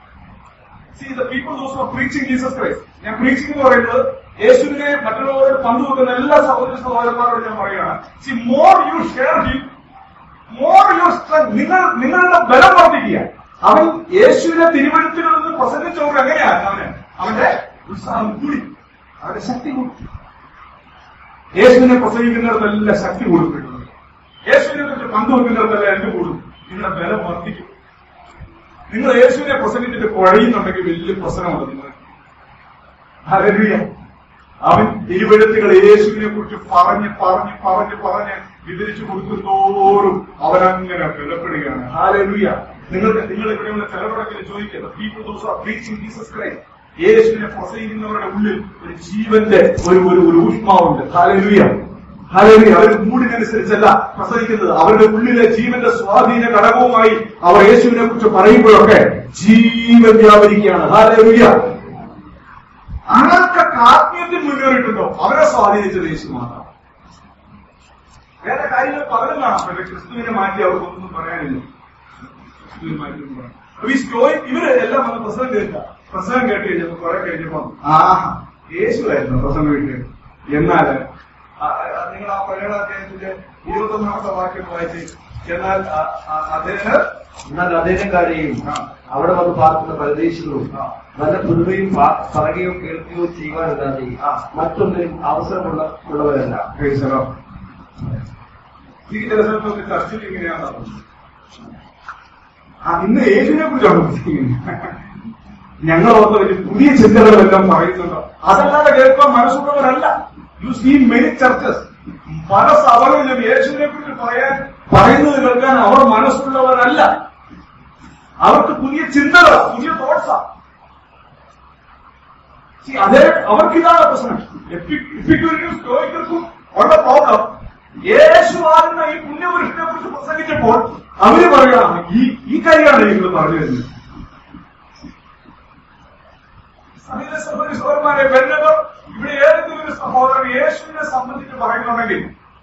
see the people those of preaching Jesus Christ ഞാൻ പ്രീച്ചിങ് എന്ന് പറയുന്നത് യേശുവിനെ മറ്റുള്ളവരോട് പങ്കുവെക്കുന്ന എല്ലാ സഹോദര സഹോദരന്മാരോട് ഞാൻ പറയുകയാണ് see more you share him more your strength നിങ്ങൾ നിങ്ങളുടെ ബലം വർദ്ധിക്കുക അവൻ യേശുവിനെ തിരുവഴുത്തുകളിൽ നിന്ന് പ്രസംഗിച്ചവർക്ക് എങ്ങനെയാണ് അവന് അവന്റെ ഉത്സാഹം കൂടി അവന്റെ ശക്തി കൂടി യേശുവിനെ പ്രസംഗിക്കുന്നിടത്തെല്ലാം ശക്തി കൊടുത്തിട്ടുണ്ട് യേശുവിനെ കുറിച്ച് പങ്കുവെക്കുന്നിടത്തെല്ലാം എന്ത് കൂടും നിങ്ങളുടെ ബലം വർദ്ധിക്കും നിങ്ങൾ യേശുവിനെ പ്രസംഗിച്ചിട്ട് കുഴയുന്നുണ്ടെങ്കിൽ വലിയ പ്രശ്നമുണ്ട് നിങ്ങൾ ഹല്ലേലൂയ അവൻ തിരുവഴുത്തുകൾ യേശുവിനെ കുറിച്ച് പറഞ്ഞ് പറഞ്ഞ് പറഞ്ഞ് പറഞ്ഞ് വിവരിച്ചു കൊടുക്കുന്തോറും അവനങ്ങനെ ബലപ്പെടുകയാണ് ഹാലലുയ നിങ്ങൾക്ക് നിങ്ങൾ ഇവിടെയുള്ള ചിലവരൊക്കെ ചോദിക്കുന്നത് people those are preaching Jesus Christ യേശുവിനെ പ്രസംഗിക്കുന്നവരുടെ ഉള്ളിൽ ഒരു ജീവന്റെ ഒരു ഒരു ഒരു ഊഷ്മാവുണ്ട് ഹാലലുയ ഹാലലുയ അവർ മൂടിനനുസരിച്ചല്ല പ്രസംഗിക്കുന്നത് അവരുടെ ഉള്ളിലെ ജീവന്റെ സ്വാധീന ഘടകവുമായി അവർ യേശുവിനെ കുറിച്ച് പറയുമ്പോഴൊക്കെ ജീവൻ വ്യാപരിക്കുകയാണ് ഹാലലുയ ആർക്കൊക്കെ ആത്മീയത്തിൽ മുന്നേറിയിട്ടുണ്ടോ അവരെ സ്വാധീനിച്ചത് യേശു മാത്രം വേറെ കാര്യങ്ങൾ പലരും കാണാം പക്ഷെ ക്രിസ്തുവിനെ മാറ്റി അവർക്കൊന്നും പറയാനില്ല ക്രിസ്തുവിനെ മാറ്റി ഒന്നും പറയാൻ. അപ്പൊ ഈ സ്റ്റോറി ഇവര് എല്ലാം വന്ന് പ്രസംഗം കേൾക്കുക പ്രസംഗം കേട്ട് കഴിഞ്ഞപ്പോ കുറെ കഴിഞ്ഞപ്പോ ആഹാ യേശുവായിരുന്നു പ്രസംഗം കേട്ട് എന്നാൽ നിങ്ങൾ ആ പഴയ അദ്ദേഹത്തിന്റെ ഇരുപത്തൊന്നാമത്തെ വാക്യം വായിച്ച് എന്നാൽ ആ- ആ- അദ്ദേഹം എന്നാൽ അദ്ദേഹക്കാരെയും ആ. അവിടെ വന്ന് പാർക്കുന്ന പരദേശികളും ആ. നല്ല പുതുമയും പ- പറയുകയോ കേൾക്കുകയോ ചെയ്യുവാനല്ലാതെ ആ. മറ്റൊന്നിനും അവസരമുള്ള ഉള്ളവരല്ല Praise the Lord. ഈ ചില സ്ഥലത്തൊക്കെ ചർച്ചയിൽ ഇങ്ങനെയാണ് നടന്നത്. ആ ഇന്ന് യേശുവിനെ കുറിച്ചാണ് പ്രസംഗിക്കുന്നത് ഞങ്ങൾ ഓർത്ത ഒരു പുതിയ ചിന്തകളെല്ലാം പറയുന്നുണ്ടോ അതല്ലാതെ കേൾക്കാൻ മനസ്സുള്ളവരല്ല യു സീ മെനി ചർച്ചസ് പല സഭകളിലും യേശുവിനെ കുറിച്ച് പറയാൻ പറയുന്നത് കേൾക്കാൻ അവർ മനസ്സുള്ളവരല്ല അവർക്ക് പുതിയ ചിന്തകളാ പുതിയ തോട്ട്സാ See, അതേ അവർക്കിതാണ് പ്രശ്നം എപ്പിക്യൂരിക്കും സ്റ്റോയിക്കർക്കും ഉള്ള പ്രോബ്ലം യേശു ആകുന്ന ഈ പുണ്യപുരുഷനെ കുറിച്ച് പ്രസംഗിച്ചപ്പോൾ അവര് പറയുകയാണ് ഈ ഈ കാര്യമാണ് നിങ്ങൾ പറഞ്ഞു തരുന്നത് സമീപ സഹോദരി സഹോദരന്മാരെ വരുന്നവർ ഇവിടെ ഏതെങ്കിലും ഒരു സഹോദരൻ യേശുവിനെ സംബന്ധിച്ച് പറയുന്നുണ്ടെങ്കിൽ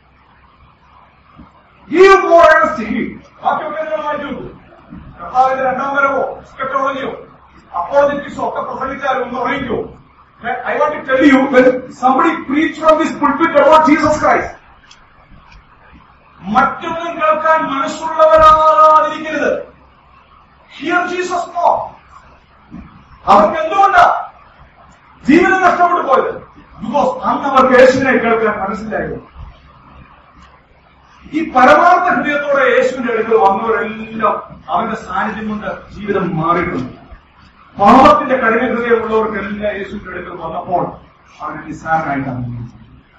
ഈ മോറേണസ്റ്റി ബാക്കിയൊക്കെ നിങ്ങൾ മാറ്റി വെക്കും കർത്താവിന്റെ രണ്ടാം വരവോ സ്കെറ്റോളജിയോ അപ്പോളജിറ്റിക്സോ ഒക്കെ പ്രസംഗിച്ചാലും ഒന്ന് അറിയിക്കോ I want to tell you when somebody preach from this pulpit about Jesus Christ മറ്റൊന്നും കേൾക്കാൻ മനസ്സുള്ളവരാതിരിക്കരുത് ഹിയർ ജീസസ് നോ അവർക്ക് എന്തുകൊണ്ടാ ജീവിതം നഷ്ടപ്പെട്ടു പോയത് ബിക്കോസ് അന്ന് അവർക്ക് യേശുവിനെ കേൾക്കാൻ മനസ്സിലായിരുന്നു ഈ പരമാർത്ഥ ഹൃദയത്തോടെ യേശുവിന്റെ അടുക്കൽ വന്നവരെല്ലാം അവന്റെ സാന്നിധ്യം കൊണ്ട് ജീവിതം മാറിയിട്ടുണ്ട് പാപത്തിന്റെ കഠിന ഹൃദയമുള്ളവർക്കെല്ലാം യേശുവിന്റെ അടുക്കൽ വന്നപ്പോൾ അവന് നിസ്സാരനായിട്ടാണ് ജീവിച്ചത്.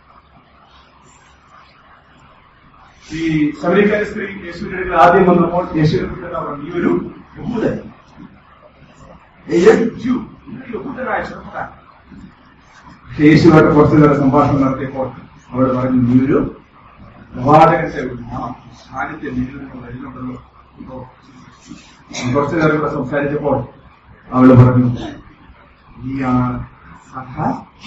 ഈ ശബരിക്കാരി സ്ത്രീ യേശുവിന്റെ അടുക്കൽ ആദ്യം വന്നപ്പോൾ യേശുവിനെ കുറിച്ച് എന്താ പറഞ്ഞു ഈ ഒരു യഹൂദൻ A young Jew, ഒരു യഹൂദനായ ചെറുപ്പക്കാരൻ പക്ഷേ യേശുവായിട്ട് കുറച്ചു നേരം സംഭാഷണം നടത്തിയപ്പോൾ അവൾ പറഞ്ഞു നീ ഒരു പ്രവാചകന്റെ ഒരു മണം സാന്നിധ്യം നിന്നിൽ നിന്ന് വരുന്നുണ്ടല്ലോ ഇപ്പോ കുറച്ചു നേരം കൂടെ സംസാരിച്ചപ്പോൾ അവൾ പറഞ്ഞു നീയാണ് സഹ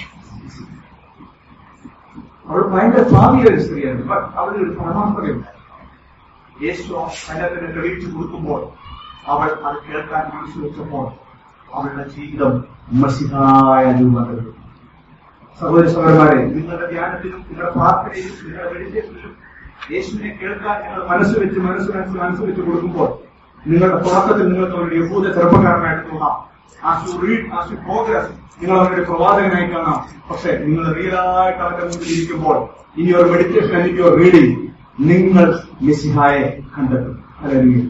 അവൾ ഭയങ്കര ഭാവിയ ഒരു സ്ത്രീയായിരുന്നു ബട്ട് അവളിൽ ഒരു പരമാർത്ഥതയുണ്ട് യേശു അതിനകത്തിന് തെളിയിച്ചു കൊടുക്കുമ്പോൾ അവൾ അത് കേൾക്കാൻ മനസ്സ് വെച്ചപ്പോൾ അവളുടെ ജീവിതം മസിഹായ രൂപത്തിൽ സഹോദര സഹോദരന്മാരെ നിങ്ങളുടെ ധ്യാനത്തിലും നിങ്ങളുടെ പ്രാർത്ഥനയിലും നിങ്ങളുടെ വെളിച്ചത്തിലും യേശുവിനെ കേൾക്കാൻ നിങ്ങൾ മനസ്സ് വെച്ച് മനസ്സ് വെച്ച് മനസ്സ് വെച്ച് കൊടുക്കുമ്പോൾ നിങ്ങളുടെ തുടക്കത്തിൽ നിങ്ങൾക്ക് അവരുടെ യഹൂദ ചെറുപ്പക്കാരനായിട്ട് തോന്നാം as you read as you progress നിങ്ങൾ അവരുടെ പ്രവാചകനായി കാണാം പക്ഷെ നിങ്ങൾ റിയലായിട്ട് അവന്റെ മുമ്പിൽ ഇരിക്കുമ്പോൾ ഇനി ഒരു മെഡിറ്റേഷൻ അല്ലെങ്കിൽ ഒരു റീഡിംഗ് നിങ്ങൾ മെസ്സിഹായെ കണ്ടെത്തും അല്ലെങ്കിൽ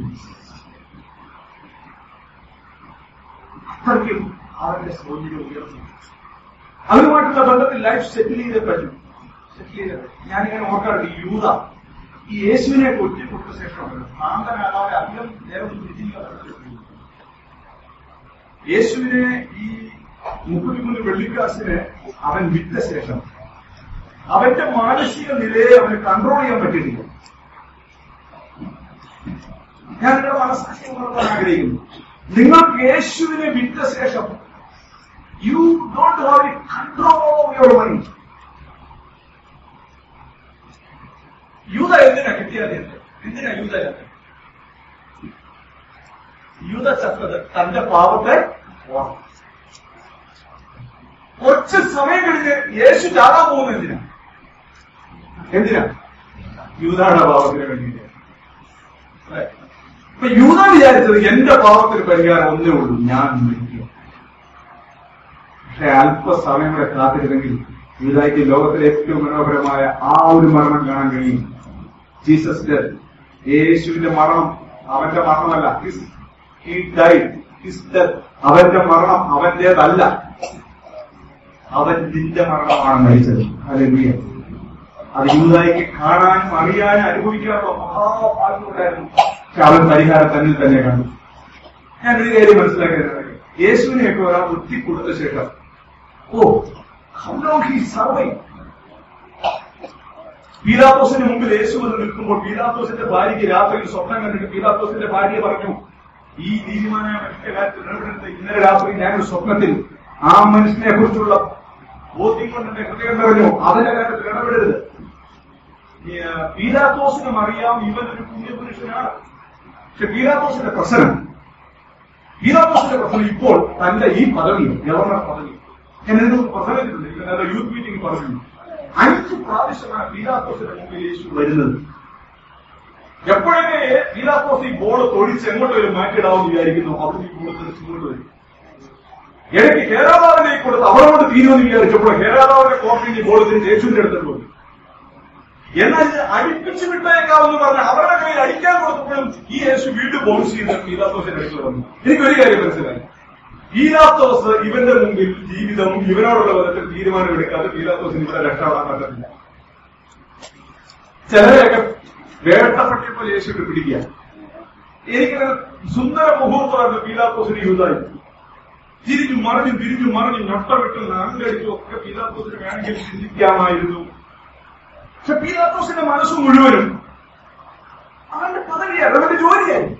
അത്രയ്ക്കും അവരുടെ സൗന്ദര്യം ഉയർന്നു അവരുമായിട്ടുള്ള ബന്ധത്തിൽ ലൈഫ് സെറ്റിൽ ചെയ്തേ പറ്റും സെറ്റിൽ ചെയ്തേ പറ്റും. ഞാനിങ്ങനെ ഓർക്കാറുണ്ട് ഈ യൂത ഈ യേശുവിനെ കൊറ്റി കൊടുത്ത ശേഷം ഭ്രാന്തനാകാതെ അധികം നേരം തിരിഞ്ഞില്ല യേശുവിനെ ഈ മുപ്പത്തിമൂന്ന് വെള്ളിക്കാശിന് അവൻ വിറ്റ ശേഷം അവന്റെ മാനസിക നിലയെ അവന് കൺട്രോൾ ചെയ്യാൻ പറ്റിയിട്ടില്ല ഞാൻ നിങ്ങളുടെ മനസ്സാക്ഷി ഉണർത്താൻ ആഗ്രഹിക്കുന്നു നിങ്ങൾക്ക് യേശുവിനെ വിറ്റ ശേഷം you don't have a control your mind യൂത എന്തിനാ കിട്ടിയത് എന്തിനാ യൂത ചത്തത്? യൂത ചത്തത് തന്റെ പാപത്തെ ഓർമ്മ. കുറച്ച് സമയം കഴിഞ്ഞ് യേശു ചാടാൻ പോകുന്നത് എന്തിനാ എന്തിനാ യൂതയുടെ പാപത്തിന് വേണ്ടിയിട്ട് അല്ലേ? ഇപ്പൊ യൂത വിചാരിച്ചത് എന്റെ പാപത്തിന് പരിഹാരം ഒന്നേ ഉള്ളൂ ഞാൻ മരിക്കുക പക്ഷെ അല്പസമയം കൂടെ കാത്തിരുന്നെങ്കിൽ യൂതായ്ക്ക് ലോകത്തിലെ ഏറ്റവും മനോഹരമായ ആ ഒരു മരണം കാണാൻ കഴിയും ജീസസ് ഡെത്ത് യേശുവിന്റെ മരണം അവന്റെ മരണമല്ല His- he died. His death. അവന്റെ മരണം അവന്റേതല്ല അവൻ നിന്റെ മരണമാണ് മരിച്ചത് അല്ലെങ്കിൽ അത് യൂതായിക്ക് കാണാനും അറിയാനും അനുഭവിക്കാനുള്ള മഹാഭാഗ്യമുണ്ടായിരുന്നു പക്ഷെ അവൻ പരിഹാരം തന്നിൽ തന്നെ കണ്ടു ഞാൻ ഒരു കാര്യം മനസ്സിലാക്കിയത് യേശുവിനെയൊക്കെ ഒരാൾ വൃത്തി കൊടുത്ത ശേഷം oh how long he survive പീലാത്തോസിന് മുമ്പിൽ യേശു വന്ന് നിൽക്കുമ്പോൾ പീലാത്തോസിന്റെ ഭാര്യയ്ക്ക് രാത്രിയിൽ സ്വപ്നം കണ്ടിട്ട് പീലാത്തോസിന്റെ ഭാര്യ പറഞ്ഞു ഈ നീതിമാനായ മനുഷ്യന്റെ കാര്യത്തിൽ ഇടപെടുന്നത് ഇന്നലെ രാത്രി ഞാനൊരു സ്വപ്നത്തിൽ ആ മനുഷ്യനെ കുറിച്ചുള്ള ബോധ്യം കൊണ്ട് എന്റെ ഹൃദയം നിറഞ്ഞു അതിന്റെ കാര്യത്തിൽ ഇടപെടരുത് ഈ, ആ, പീലാത്തോസിനും അറിയാം ഇവനൊരു പുണ്യപുരുഷനാണ് പക്ഷെ പീലാത്തോസിന്റെ പ്രശ്നം പീലാത്തോസിന്റെ പ്രശ്നം ഇപ്പോൾ തന്റെ ഈ പദവി ഗവർണർ പദവി ഞാൻ ഇതിന് പ്രസംഗിച്ചിട്ടുണ്ട് ഇന്നലെ യൂത്ത് മീറ്റിംഗ് പറഞ്ഞു അഞ്ച് പ്രാവശ്യമാണ് പീലാത്തോസിന്റെ മുമ്പിൽ യേശു വരുന്നത് എപ്പോഴൊക്കെ പീലാത്തോസ് ഈ ബോൾ തൊഴിച്ച് എങ്ങോട്ടേലും മാറ്റിയിടാമെന്ന് വിചാരിക്കുന്നു അവിടെ ഈ ബോൾ തിരിച്ച് ഇങ്ങോട്ട് വരും ഇടയ്ക്ക് ഹേരാദാവിലേക്ക് കൊടുത്ത് അവരോട് തീരുമെന്ന് വിചാരിച്ചപ്പോൾ ഹേരാദാവിന്റെ കോർട്ടിന്റെ ബോൾ തിരിച്ച് യേശുവിന്റെ അടുത്തോട്ട് പോയി എന്നാൽ ഇത് അടിപ്പിച്ചു വിട്ടേക്കാവെന്ന് പറഞ്ഞ് അവരുടെ കയ്യിൽ അടിക്കാൻ കൊടുത്തപ്പോഴും ഈ യേശു വീണ്ടും ബോൺസ് ചെയ്ത് പീലാത്തോസിന്റെ അടുത്ത് വന്നു എനിക്കൊരു കാര്യം മനസ്സിലായി പീലാത്തോസ് ഇവന്റെ മുമ്പിൽ ജീവിതം ഇവനോടുള്ള ബന്ധത്തിൽ തീരുമാനം എടുക്കാതെ പീലാത്തോസിന് ഇവിടെ രക്ഷപ്പെടാൻ പറ്റത്തില്ല ചിലരെയൊക്കെ വേട്ടപ്പെട്ടപ്പോൾ യേശുവിനെ പിടിക്കുക എനിക്കൊരു സുന്ദര മുഹൂർത്തമായിരുന്നു പീലാത്തോസിന് യൂതായി തിരിഞ്ഞു മറിഞ്ഞു തിരിഞ്ഞു മറിഞ്ഞു ഞൊട്ടവിട്ടും നാങ്കടിച്ചും ഒക്കെ പീലാത്തോസിന് വേണമെങ്കിൽ ചിന്തിക്കാമായിരുന്നു പക്ഷെ പീലാത്തോസിന്റെ മനസ്സ് മുഴുവനും അവന്റെ പദവിയായി അവന്റെ ജോലിയായി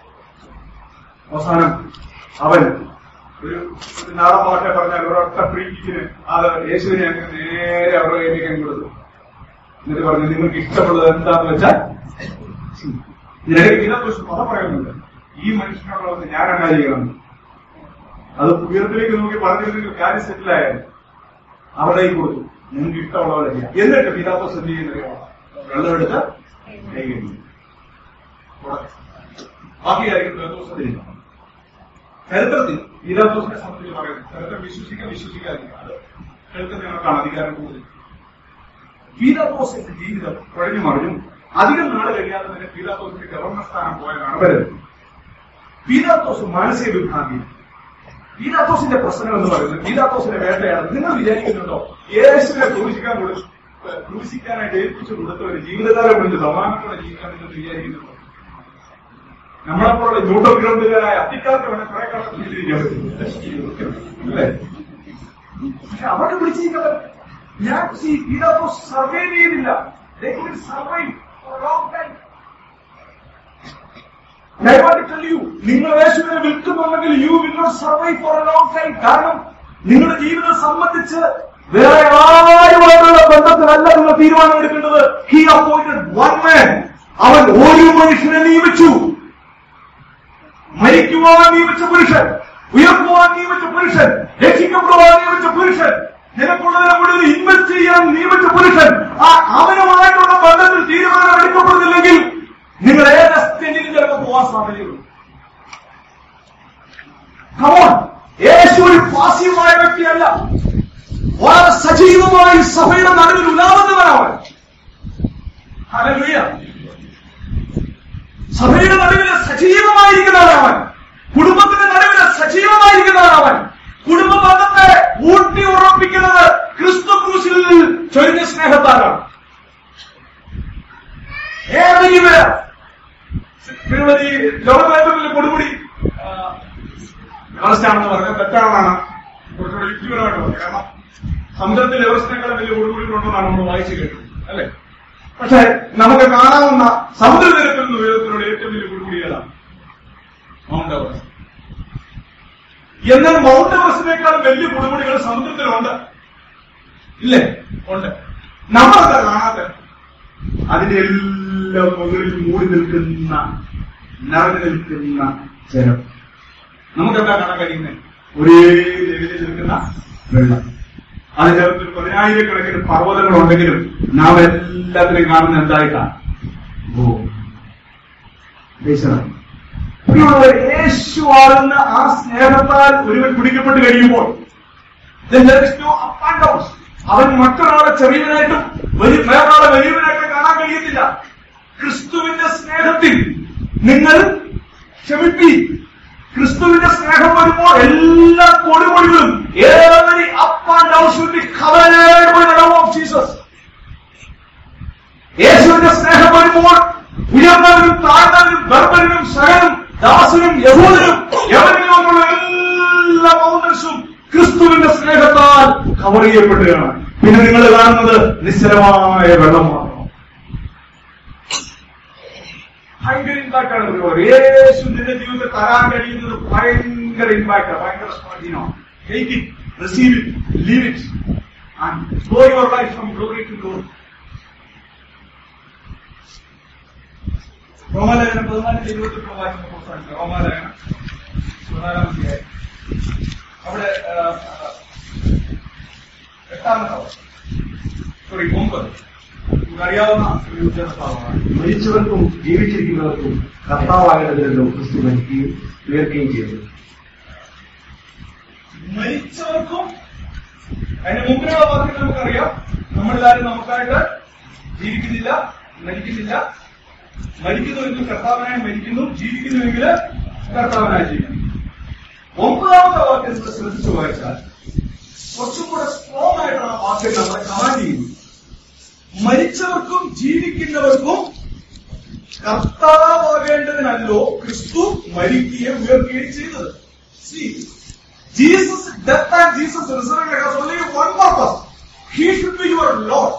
അവസാനം അവൻ ഒരു ഒരു നാടൻ ഭാഷ പറഞ്ഞാൽ ഒരൊറ്റ ഫ്രീക്കിന് അത് യേശുവിനെ അങ്ങ് നേരെ അവരുടെ കയ്യിലേക്ക് അങ്ങ് കൊടുത്തു എന്നിട്ട് പറഞ്ഞു നിങ്ങൾക്ക് ഇഷ്ടമുള്ളത് എന്താന്ന് വെച്ചാൽ ഇതിനിടയ്ക്ക് പീലാത്തോസ് പദം പറയുന്നുണ്ട് ഈ മനുഷ്യനോടുള്ളത് ഞാൻ എന്നാ ചെയ്യണം അത് ഉയരത്തിലേക്ക് നോക്കി പറഞ്ഞിരുന്നെങ്കിൽ കാര്യം സെറ്റിലായാലും അവരുടെ കയ്യിൽ കൊടുത്തു നിങ്ങൾക്ക് ഇഷ്ടമുള്ളവരെ ചെയ്യാം എന്നിട്ട് പീലാത്തോസ് എന്ത് ചെയ്യുന്നറിയോ വെള്ളം എടുത്ത് കൈ കഴുകി. തുടക്കം. ബാക്കി കാര്യം പീലാത്തോസ് ചരിത്രത്തിൽ പീലാത്തോസിനെ സംബന്ധിച്ച് പറയുന്നത് ചരിത്രം വിശ്വസിക്കാൻ വിശ്വസിക്കാതിരിക്കുക അത് ചരിത്രത്തിൽ ഞങ്ങൾക്കാണ് അധികാരം കൂടുതൽ പീലാത്തോസിന്റെ ജീവിതം കുഴഞ്ഞു മറിഞ്ഞു അധികം നാൾ കഴിയാതെ തന്നെ പീലാത്തോസിന്റെ ഗവർണർ സ്ഥാനം പോയതാണ് വരുന്നത് പീലാത്തോസ് മാനസിക വിഭ്രാന്തി പീലാത്തോസിന്റെ പ്രശ്നം എന്ന് പറയുന്നത് പീലാത്തോസിന്റെ വേട്ടയാണ് നിങ്ങൾ വിചാരിക്കുന്നുണ്ടോ യേശുവിനെ ക്രൂശിക്കാൻ കൊടു ക്രൂശിക്കാനായിട്ട് ഏൽപ്പിച്ചു കൊടുത്ത ഒരു ജീവിതകാലം കൊണ്ട് സമാനത്തോടെ ജീവിക്കാൻ നിങ്ങൾ വിചാരിക്കുന്നുണ്ടോ നമ്മളെപ്പോലുള്ള ന്യൂട്രൽ ഗ്രൗണ്ടുകാരായ അത്തിക്കാർക്ക് വേണം കുറെ കാലം ജീവിച്ചിരിക്കാൻ പറ്റും അല്ലേ പക്ഷെ അവർക്ക് പിടിച്ചിരിക്കാൻ പറ്റും ഞാൻ ഈ പീലാത്തോസ് സർവൈവ് ചെയ്തില്ല സർവൈവ് ലോങ് ടൈം ദയവായിട്ട് tell you, നിങ്ങൾ യേശുവിനെ വിൽക്കുന്നുണ്ടെങ്കിൽ you will not survive for a long time കാരണം നിങ്ങളുടെ ജീവിതം സംബന്ധിച്ച് വേറെ ആരുമായിട്ടുള്ള ബന്ധത്തിലല്ല നിങ്ങൾ തീരുമാനം എടുക്കേണ്ടത് ഹി അപ്പോയിന്റഡ് വൺ മാൻ അവൻ ഒരു മനുഷ്യനെ നിയമിച്ചു മരിക്കുവാൻ നിയമിച്ച പുരുഷൻ ഉയർത്തുവാൻ നിയമിച്ച പുരുഷൻ രക്ഷിക്കപ്പെടുവാൻ നിയമിച്ച പുരുഷൻ നിനക്കുള്ളതിനെ മുഴുവൻ ഇൻവെസ്റ്റ് ചെയ്യാൻ നിയമിച്ച പുരുഷൻ ആ അവനുമായിട്ടുള്ള ബന്ധത്തിൽ തീരുമാനം എടുക്കപ്പെടുന്നില്ലെങ്കിൽ നിങ്ങൾ ഏത് എക്സ്റ്റെന്റിനും ചിലപ്പോൾ പോകാൻ സാധ്യതയുള്ളൂ കമോൺ യേശു ഒരു പാസീവായ വ്യക്തിയല്ല വളരെ സജീവമായി സഭയുടെ നടുവിൽ ഉലാവുന്നവനാവൻ ഹല്ലേലൂയ സഭയുടെ നടുവിൽ സജീവമായിരിക്കുന്നവനവൻ കുടുംബത്തിന്റെ നടുവിൽ സജീവമായിരിക്കുന്നവനവൻ കുടുംബ ബന്ധത്തെ ഊട്ടി ഉറപ്പിക്കുന്നത് ക്രിസ്തു ക്രൂശിൽ ചൊരിഞ്ഞ സ്നേഹത്താലാണ് ഏതൊരു പേര് നിങ്ങൾ ഈ ലോകത്തിന്റെ കൊടുമുടി എവറസ്റ്റാണെന്ന് പറഞ്ഞാൽ തെറ്റാണെന്നാണ് കുറച്ചുകൂടെ യുക്തിപരമായിട്ട് പറഞ്ഞത് കാരണം സമുദ്രത്തിൽ എവറസ്റ്റിനേക്കാളും വലിയ കൊടുമുടികളുണ്ടെന്നാണ് നമ്മൾ വായിച്ചു കേട്ടത് അല്ലെ പക്ഷെ നമുക്ക് കാണാവുന്ന സമുദ്രനിരപ്പിൽ നിന്ന് ഉയരത്തിലുള്ള ഏറ്റവും വലിയ കൊടുമുടി ഏതാണ് മൗണ്ട് എവറസ്റ്റ് എന്നാൽ മൗണ്ട് എവറസ്റ്റിനേക്കാളും വലിയ കൊടുമുടികൾ സമുദ്രത്തിലുണ്ട് ഇല്ലേ ഉണ്ട് നമ്മളത് കാണാത്ത അതിന്റെ എല്ലാം മുകളിൽ മൂടി നിൽക്കുന്ന നിറഞ്ഞു നിൽക്കുന്ന ജലം നമുക്കെന്താ കാണാൻ കഴിയുന്നത് ഒരേ ലെവലിൽ നിൽക്കുന്ന വെള്ളം അതിന്റെ അകത്ത് ഒരു പതിനായിരക്കണക്കിന് പർവ്വതങ്ങൾ ഉണ്ടെങ്കിലും നാം എല്ലാത്തിനും കാണുന്ന എന്തായിട്ടാണ് ഭൂമി ദേശമാണ്. പ്രിയമുള്ളവരെ, യേശു ആകുന്ന ആ സ്നേഹത്താൽ ഒരുവൻ പിടിക്കപ്പെട്ട് കഴിയുമ്പോൾ then there is no up and downs. അവൻ മറ്റൊരാളെ ചെറിയവനായിട്ടും വലിയ വേറൊരാളെ വലിയവനായിട്ടും കാണാൻ കഴിയത്തില്ല ക്രിസ്തുവിന്റെ സ്നേഹത്തിൽ നിങ്ങൾ ക്ഷമിപ്പി ക്രിസ്തുവിന്റെ സ്നേഹം വരുമ്പോൾ എല്ലാ കൊടുമൊഴികളും every up and down should be covered by the love of Jesus. യേശുവിന്റെ സ്നേഹം വരുമ്പോൾ ഉയർന്നവരും താഴ്ന്നവരും ബർബരനും സഹനും ദാസനും യഹൂദനും യവനിലുമുള്ള എല്ലാ മൗനസും ക്രിസ്തുവിന്റെ സ്നേഹത്താൽ കവർ ചെയ്യപ്പെടുകയാണ് പിന്നെ നിങ്ങൾ കാണുന്നത് നിശ്ചലമായ വെള്ളം മാത്രം ഭയങ്കര ഇമ്പാക്ട് ആണ് ഒരുപാട് യേശു നിന്റെ ജീവിതത്തിൽ തരാൻ കഴിയുന്നത് ഭയങ്കര ഇമ്പാക്ട് ഭയങ്കര സ്വാധീനമാണ് take it receive it leave it and go your life from glory to glory റോമാലേഖനം പതിനാലിന്റെ ഇരുപത്തെട്ട് വായിക്കുന്ന പുസ്തകം റോമാലേഖനം പതിനാലാം അധ്യായം അവിടെ ആ, ആ, എട്ടാമത്തെ സോറി ഒമ്പത് നിങ്ങൾക്ക് അറിയാവുന്ന ഒരു ഉദ്യോഗസ്ഥാപനമാണ് മരിച്ചവർക്കും ജീവിച്ചിരിക്കുന്നവർക്കും കർത്താവാകേണ്ടതിനല്ലോ ക്രിസ്തു മരിക്കുകയും ഉയർക്കുകയും ചെയ്തു മരിച്ചവർക്കും അതിന് മുമ്പിലുള്ള വാക്യം നമുക്കറിയാം നമ്മളെല്ലാവരും നമുക്കായിട്ട് ജീവിക്കുന്നില്ല മരിക്കുന്നില്ല മരിക്കുന്നുവെങ്കിൽ കർത്താവിനായി മരിക്കുന്നു ജീവിക്കുന്നുവെങ്കിൽ കർത്താവിനായി ജീവിക്കുന്നു ഒമ്പതാമത്തെ വാക്യം നിങ്ങൾ ശ്രദ്ധിച്ചു വായിച്ചാൽ കുറച്ചും കൂടെ സ്ട്രോങ് ആയിട്ടാണ് ആ വാക്യം നമ്മളെ കമാൻഡ് ചെയ്യുന്നത് മരിച്ചവർക്കും ജീവിക്കുന്നവർക്കും കർത്താവാകേണ്ടതിനല്ലോ ക്രിസ്തു മരിക്കുകയും ഉയർത്തുകയും ചെയ്തത് See, Jesus' death and Jesus' resurrection has only one purpose. He should be your Lord.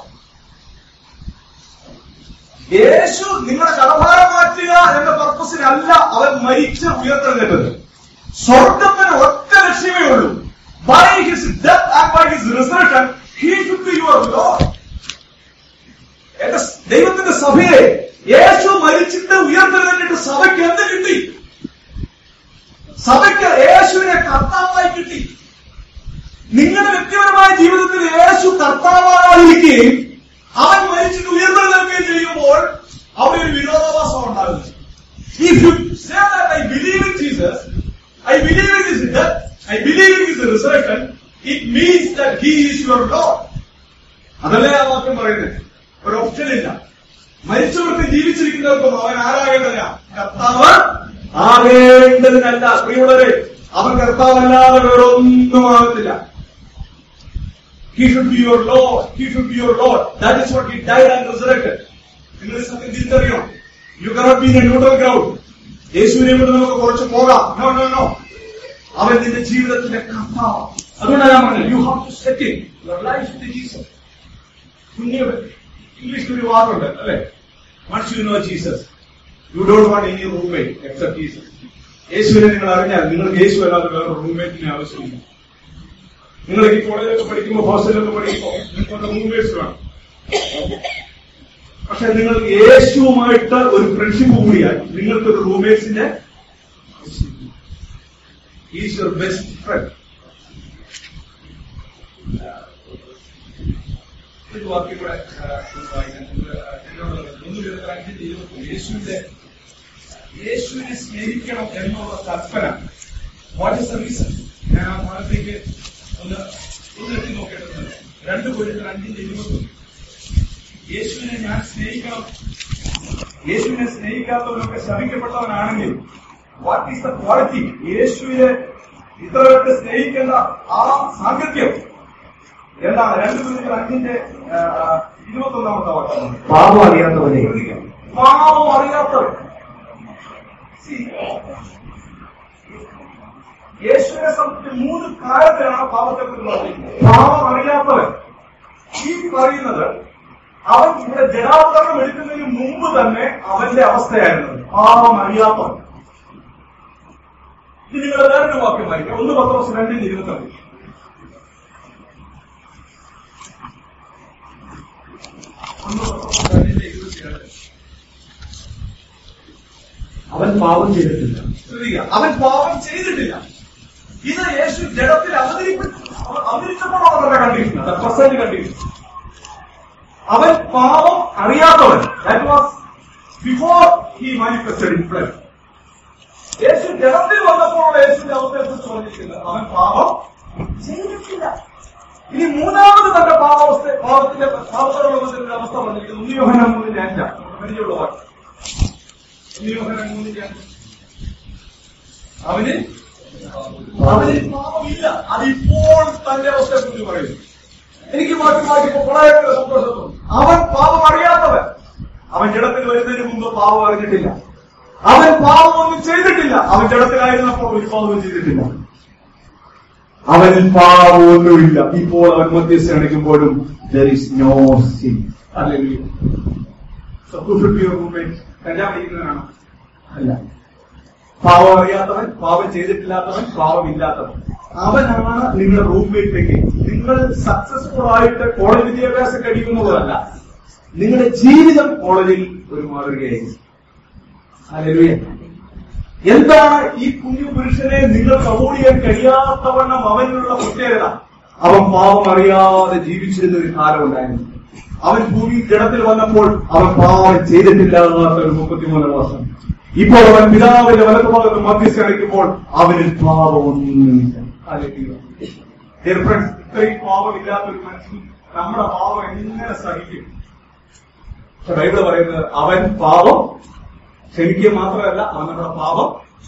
യേശു നിങ്ങളുടെ കടഭാരം മാറ്റുക എന്ന പർപ്പസിനല്ല അവൻ മരിച്ച് ഉയർത്തെഴുന്നേറ്റത് സ്വർഗത്തിന് ഒറ്റ ലക്ഷ്യമേ ഉള്ളൂ by his death and by his resurrection he should be your lord എന്റെ ദൈവത്തിന്റെ സഭയെ യേശു മരിച്ചിട്ട് ഉയർത്തെഴുന്നേറ്റിട്ട് സഭയ്ക്ക് എന്ത് കിട്ടി സഭയ്ക്ക് യേശുവിനെ കർത്താവായി കിട്ടി നിങ്ങളുടെ വ്യക്തിപരമായ ജീവിതത്തിൽ യേശു കർത്താവായിരിക്കുകയും അവൻ മരിച്ചിട്ട് ഉയർന്നെഴുന്നേൽക്കുകയും ചെയ്യുമ്പോൾ അവിടെ ഒരു വിരോധാഭാസം ഉണ്ടാകുന്നു If you say that I believe in Jesus, I believe in His death, I believe in His resurrection, it means that He is your Lord. അതല്ലേ ആ വാക്യം പറയുന്നത് ഒരു ഓപ്ഷൻ ഇല്ല മരിച്ചവർക്ക് ജീവിച്ചിരിക്കുന്നവർക്കും അവൻ ആരാകേണ്ടതിനാ കർത്താവ് ആകേണ്ടതിനല്ല പ്രിയമുള്ളവരെ അവൻ കർത്താവല്ലാതെ വേറൊന്നും ആകത്തില്ല He should be your Lord. He should be your Lord. That is what He died and resurrected. നിങ്ങൾ ഈ സത്യം തിരിച്ചറിയണം you cannot be in neutral ground യേശുവിനെ കൊണ്ട് നമുക്ക് കുറച്ച് പോകാം നോ നോ നോ അവൻ നിന്റെ ജീവിതത്തിന്റെ കർത്താവ് അതുകൊണ്ടാണ് ഞാൻ പറഞ്ഞത് you have to set in your life with Jesus കുഞ്ഞ് ഇംഗ്ലീഷിൽ ഒരു വാക്കുണ്ട് അല്ലെ once you know Jesus you don't want any roommate except Jesus യേശുവിനെ നിങ്ങൾ അറിഞ്ഞാൽ നിങ്ങൾക്ക് യേശു അല്ലാതെ വേറെ റൂംമേറ്റിന് ആവശ്യമില്ല നിങ്ങൾ ഈ കോളേജിലൊക്കെ പഠിക്കുമ്പോൾ ഹോസ്റ്റലിലൊക്കെ പഠിക്കുമ്പോൾ നിങ്ങൾക്ക് റൂംമേറ്റ്സ് വേണം പക്ഷെ നിങ്ങൾ യേശുവുമായിട്ട് ഒരു ഫ്രണ്ട്ഷിപ്പ് കൂടിയാൽ നിങ്ങൾക്കൊരു റൂംമേറ്റ്സിന്റെ ഈസ് യുവർ ബെസ്റ്റ് ഫ്രണ്ട് ഒരു വാക്യം കൂടെ ആ, ഒന്ന് വായിക്കാൻ നിങ്ങൾ, ആ, എന്നോട് ഒന്ന് ഇരുപത്തി അഞ്ചിന്റെ ഇരുപത്തി യേശുവിന്റെ യേശുവിനെ സ്നേഹിക്കണം എന്നുള്ള കൽപ്പന വാട്ട് ഇസ് ദ റീസൺ ഞാൻ ആ ഭാഗത്തേക്ക് ഒന്ന് ഒന്ന് എത്തി നോക്കേണ്ടതുണ്ട് രണ്ട് കോരിന്തർ അഞ്ചിന്റെ ഇരുപത്തി യേശുവിനെ ഞാൻ സ്നേഹിക്കണം യേശുവിനെ സ്നേഹിക്കാത്തവനൊക്കെ ശമിക്കപ്പെട്ടവനാണെങ്കിൽ വാട്ട് ഈസ് ദ ക്വാളിറ്റി യേശുവിനെ ഇത്രയൊക്കെ സ്നേഹിക്കേണ്ട ആ സാങ്കത്യം എന്താണ് രണ്ട് കോരിന്തർ അഞ്ചിന്റെ ഇരുപത്തി ഒന്നാമത്തെ വാക്യം പാപം അറിയാത്തവനെ ശ്രദ്ധിക്കാം. പാപം അറിയാത്തവൻ See, യേശുവിനെ സംബന്ധിച്ച് മൂന്ന് കാലത്തിലാണ് പാപത്തെ കുറിച്ച് പറഞ്ഞിരിക്കുന്നത് പാപം അറിയാത്തവൻ ഈ പറയുന്നത് അവൻ ഇവിടെ ജഡാവതരണം എടുക്കുന്നതിന് മുമ്പ് തന്നെ അവന്റെ അവസ്ഥയായിരുന്നു പാപം അറിയാത്തവൻ ഇത് നിങ്ങൾ വേറൊരു വാക്യം വായിക്കാം ഒന്ന് പത്ത് വർഷം രണ്ടിന് ഇരുപത്തി ഒന്ന് പത്ത് വർഷം രണ്ടിന്റെ ഇരുപത്തിരണ്ട് അവൻ പാപം ചെയ്തിട്ടില്ല ശ്രദ്ധിക്കുക അവൻ പാപം ചെയ്തിട്ടില്ല ഇത് യേശു ജഡത്തിൽ അവതരിപ്പിച്ചു അവതരിച്ചപ്പോഴാണ് അവരുടെ കണ്ടീഷൻ പ്രസന്റ് കണ്ടീഷൻ അവൻ പാപം അറിയാത്തവൻ that was before he manifested in flood യേശു ജഡത്തിൽ വന്നപ്പോൾ യേശുവിന്റെ അവസ്ഥയെ കുറിച്ച് പറഞ്ഞിരിക്കുന്നത് അവൻ പാപം ചെയ്തിട്ടില്ല ഇനി മൂന്നാമത് തന്റെ പാവാവസ്ഥ പാപത്തിന്റെ പാപത്തോടുള്ള അവസ്ഥ പറഞ്ഞിരിക്കുന്നത് ഉണ്ണിയോഹന മൂന്നിന്റെ അഞ്ചാണ് പരിചയമുള്ള വാക്ക് ഉണ്ണിയോഹന മൂന്നിന്റെ അഞ്ച് അവന് അവന് പാപമില്ല അതിപ്പോൾ തന്റെ അവസ്ഥയെ കുറിച്ച് പറയുന്നു എനിക്ക് മാറ്റി മാറ്റിപ്പോ വളരെ സന്തോഷം തോന്നി അവൻ പാപം അറിയാത്തവൻ അവൻ ജഡത്തിൽ വരുന്നതിന് മുമ്പ് പാപം അറിഞ്ഞിട്ടില്ല അവൻ പാപമൊന്നും ചെയ്തിട്ടില്ല അവൻ ജഡത്തിലായിരുന്നപ്പോൾ ഒരു പാപവും ചെയ്തിട്ടില്ല അവനിൽ പാപമൊന്നുമില്ല ഇപ്പോൾ അവൻ മധ്യസ്ഥ അണിക്കുമ്പോഴും ദർ ഇസ് നോ സിൻ അല്ലെങ്കിൽ കഞ്ചാവ് അടിക്കുന്നവനാണ് അല്ല പാവം അറിയാത്തവൻ പാവം ചെയ്തിട്ടില്ലാത്തവൻ പാവമില്ലാത്തവൻ അവനാണ് നിങ്ങളുടെ റൂംമേറ്റിലേക്ക് നിങ്ങൾ സക്സസ്ഫുൾ ആയിട്ട് കോളേജ് വിദ്യാഭ്യാസം കഴിയുന്നതല്ല നിങ്ങളുടെ ജീവിതം കോളേജിൽ ഒരു മാതൃകയായിരിക്കും ഹല്ലേലൂയ. എന്താണ് ഈ കുഞ്ഞു പുരുഷനെ നിങ്ങൾക്ക് അവോയ്ഡ് ചെയ്യാൻ കഴിയാത്തവണ്ണം അവനുള്ള പ്രത്യേകത അവൻ പാവം അറിയാതെ ജീവിച്ചിരുന്ന ഒരു കാലം ഉണ്ടായിരുന്നു അവൻ ഭൂമി ജഡത്തിൽ വന്നപ്പോൾ അവൻ പാവം ചെയ്തിട്ടില്ലാത്ത ഒരു മുപ്പത്തിമൂന്ന് വർഷം ഇപ്പോൾ അവൻ പിതാവിന്റെ വലതുഭാഗത്ത് മധ്യസ്ഥ അടിക്കുമ്പോൾ അവനിൽ പാപമൊന്നുമില്ല ഹല്ലേലൂയ. Dear friends, ഇത്രയും പാവമില്ലാത്ത ഒരു മനുഷ്യൻ നമ്മുടെ പാവം എങ്ങനെ സഹിക്കും പക്ഷെ ബൈബിള് പറയുന്നത് അവൻ പാപം ക്ഷമിക്കുക മാത്രമല്ല അവൻ നമ്മുടെ പാപം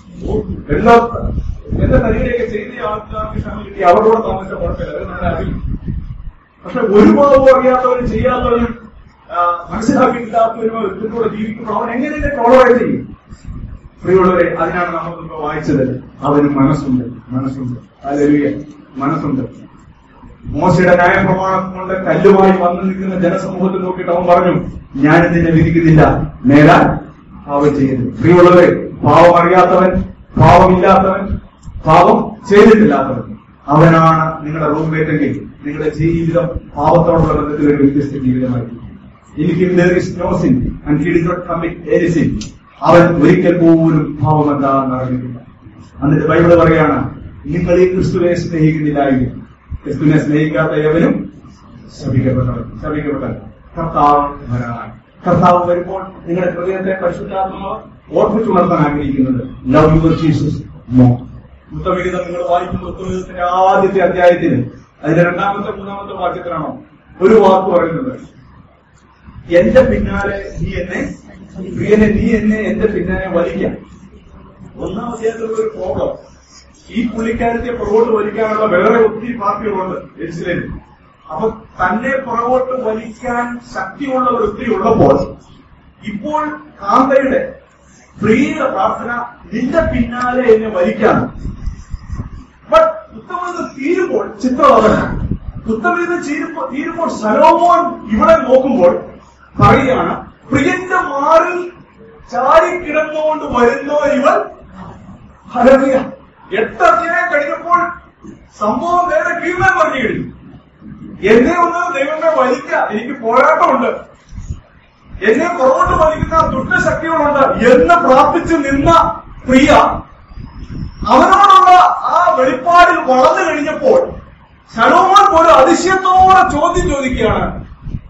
എല്ലാ എന്റെ ശരീരമൊക്കെ ചെയ്ത ആൾക്കാർക്ക് ക്ഷമ കിട്ടി അവരോട് താമസിച്ച കുഴപ്പമില്ല അത് നമ്മുടെ അറിയും പക്ഷെ ഒരു പാവവും അറിയാത്തവരും ചെയ്യാത്തവരും ആ, മനസ്സിലാക്കിയിട്ടില്ലാത്തവരും ഇതിലൂടെ ജീവിക്കുമ്പോൾ അവൻ എങ്ങനെ ടോളറേറ്റ് ചെയ്യും പ്രിയമുള്ളവരെ അതിനാണ് നമ്മൾ ഇപ്പൊ വായിച്ചത് അവന് മനസ്സുണ്ട് മനസ്സുണ്ട് അല്ലെലുയ മനസ്സുണ്ട് മോശയുടെ ന്യായപ്രമാണം കൊണ്ട് കല്ലുമായി വന്നു നിൽക്കുന്ന ജനസമൂഹത്തിൽ നോക്കിയിട്ട് അവൻ പറഞ്ഞു ഞാൻ നിന്നെ വിധിക്കുന്നില്ല നേരാൻ പാവം ചെയ്യുന്നു പ്രിയമുള്ളവരെ പാവം അറിയാത്തവൻ പാവമില്ലാത്തവൻ പാവം ചെയ്തിട്ടില്ലാത്തവൻ അവനാണ് നിങ്ങളുടെ റൂംമേറ്റെങ്കിൽ നിങ്ങളുടെ ജീവിതം പാവത്തോടുള്ള ബന്ധത്തിൽ ഒരു വ്യത്യസ്ത ജീവിതമായിരിക്കും എനിക്ക് there is no sin and he did not commit any sin അവൻ ഒരിക്കൽ പോലും പാവമെന്താന്ന് അറിഞ്ഞിട്ടില്ല എന്നിട്ട് ബൈബിള് പറയാണ് നിങ്ങൾ ഈ ക്രിസ്തുവിനെ സ്നേഹിക്കുന്നില്ലായിരുന്നു ക്രിസ്തുവിനെ സ്നേഹിക്കാത്ത എവനും ശപിക്കപ്പെട്ടവൻ ശപിക്കപ്പെട്ടവൻ കർത്താവ് വരാൻ കർത്താവ് വരുമ്പോൾ നിങ്ങളുടെ ഹൃദയത്തെ പരിശുദ്ധാത്മാവ് ഓർമ്മിച്ചുണർത്താൻ ആഗ്രഹിക്കുന്നത് ലവ് യുവർ ജീസസ് മോ ഉത്തമഗീതം നിങ്ങൾ വായിക്കുമ്പോൾ ഉത്തമഗീതത്തിന്റെ ആദ്യത്തെ അധ്യായത്തിന് അതിന്റെ രണ്ടാമത്തെ മൂന്നാമത്തെ വാക്യത്തിലാണോ ഒരു വാക്ക് പറയുന്നത് എന്റെ പിന്നാലെ നീ എന്നെ പ്രിയനെ നീ എന്നെ എന്റെ പിന്നാലെ വലിക്കാം ഒന്നാം അധ്യായത്തിലുള്ള ഒരു പ്രോബ്ലം ഈ പുള്ളിക്കാരത്തെ പുറകോട്ട് വലിക്കാനുള്ള വേറെ ഒത്തിരി പാർട്ടികളുണ്ട് എരിശിലേൽ അപ്പൊ തന്നെ പുറകോട്ട് വലിക്കാൻ ശക്തിയുള്ളവർ ഒത്തിരി ഉള്ളപ്പോൾ ഇപ്പോൾ കാന്തയുടെ പ്രിയയുടെ പ്രാർത്ഥന നിന്റെ പിന്നാലെ എന്നെ വലിക്കാണ് ബട്ട് ഉത്തമത് തീരുമ്പോൾ ചിത്രം അവനാണ് ഉത്തമത് തീരുമ്പോൾ തീരുമ്പോൾ സലോമോൻ ഇവിടെ നോക്കുമ്പോൾ പറയുകയാണ് പ്രിയന്റെ മാറിൽ ചാരിക്കിടന്നുകൊണ്ട് വരുന്നോ ഇവൻ ഹലറിയ എട്ട് അധ്യായം കഴിഞ്ഞപ്പോൾ സംഭവം നേരെ കീഴ്മാൻ പറഞ്ഞു കഴിഞ്ഞു എന്നെ ഒന്ന് ദൈവമേ വലിക്ക എനിക്ക് പോരാട്ടമുണ്ട് എന്നെ പുറകോട്ട് വലിക്കുന്ന ദുഷ്ടശക്തികളുണ്ട് എന്ന് പ്രാർത്ഥിച്ചു നിന്ന പ്രിയ അവനോടുള്ള ആ വെളിപ്പാടിൽ വളർന്നു കഴിഞ്ഞപ്പോൾ ശലോമോൻ പോലും അതിശയത്തോടെ ചോദ്യം ചോദിക്കുകയാണ്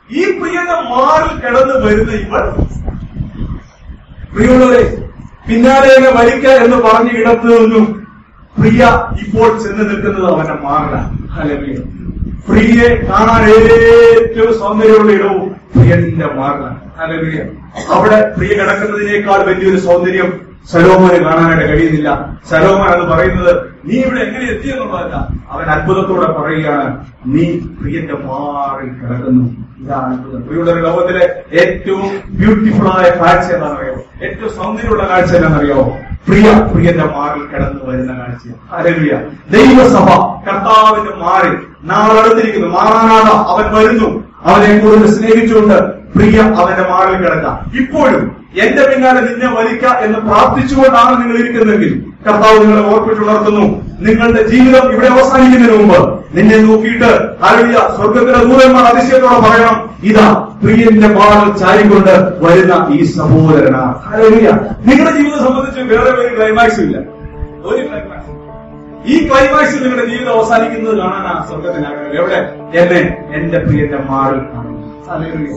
ഈ പ്രിയന്റെ മാറിൽ കിടന്നു വരുന്ന ഇവൾ പ്രിയമുള്ളവരെ പിന്നാലെ വലിക്ക എന്ന് പറഞ്ഞ് ഇടത്തു നിന്നും പ്രിയ ഇപ്പോൾ ചെന്ന് നിൽക്കുന്നത് അവന്റെ മാറിലാണ് ഹല്ലേലൂയ. പ്രിയെ കാണാൻ ഏറ്റവും സൗന്ദര്യമുള്ള ഇടവും പ്രിയന്റെ മാറിലാണ് ഹല്ലേലൂയ. അവിടെ പ്രിയ കിടക്കുന്നതിനേക്കാൾ വലിയൊരു സൗന്ദര്യം സലോമോന് കാണാനായിട്ട് കഴിയുന്നില്ല സലോമൻ അത് പറയുന്നത് നീ ഇവിടെ എങ്ങനെ എത്തിയെന്നുള്ളതല്ല അവൻ അത്ഭുതത്തോടെ പറയുകയാണ് നീ പ്രിയന്റെ മാറിൽ കിടക്കുന്നു ഇതാണ് അത്ഭുതം പ്രിയയുടെ ലോകത്തിലെ ഏറ്റവും ബ്യൂട്ടിഫുൾ ആയ കാഴ്ച എന്താണെന്നറിയോ ഏറ്റവും സൗന്ദര്യമുള്ള കാഴ്ച എന്താണെന്നറിയോ പ്രിയ പ്രിയന്റെ മാറിൽ കിടന്നു വരുന്ന കാഴ്ച ഹല്ലേലൂയ ദൈവസഭ കർത്താവിന്റെ മാറിൽ നാളടുത്തിരിക്കുന്നു മാറാനാണ് അവൻ വരുന്നു അവനെ കൂടുതൽ സ്നേഹിച്ചുകൊണ്ട് പ്രിയ അവന്റെ മാറിൽ കിടക്കാം ഇപ്പോഴും എന്റെ പിന്നാലെ നിന്നെ വലിക്ക എന്ന് പ്രാർത്ഥിച്ചുകൊണ്ടാണ് നിങ്ങൾ ഇരിക്കുന്നതെങ്കിൽ കർത്താവ് നിങ്ങളെ ഓർപ്പിച്ചുണർത്തുന്നു നിങ്ങളുടെ ജീവിതം ഇവിടെ അവസാനിക്കുന്നതിന് മുമ്പ് നിന്നെ നോക്കിയിട്ട് അരളിയ സ്വർഗത്തിലെ ദൂരന്മാർ അതിശയത്തോടെ പറയണം ഇതാ പ്രിയന്റെ മാറിൽ ചാരിക്കൊണ്ട് വരുന്ന ഈ സഹോദരനാ ഹല്ലേലൂയ നിങ്ങളുടെ ജീവിതം സംബന്ധിച്ച് വേറെ ഒരു ക്ലൈമാക്സും ഇല്ല ഒരു ക്ലൈമാക്സ് ഈ ക്ലൈമാക്സിൽ നിങ്ങളുടെ ജീവിതം അവസാനിക്കുന്നത് കാണാനാ സ്വർഗത്തിൽ ആഗ്രഹം എവിടെ എന്നെ എന്റെ പ്രിയന്റെ മാറിൽ കാണുന്നു ഹല്ലേലൂയ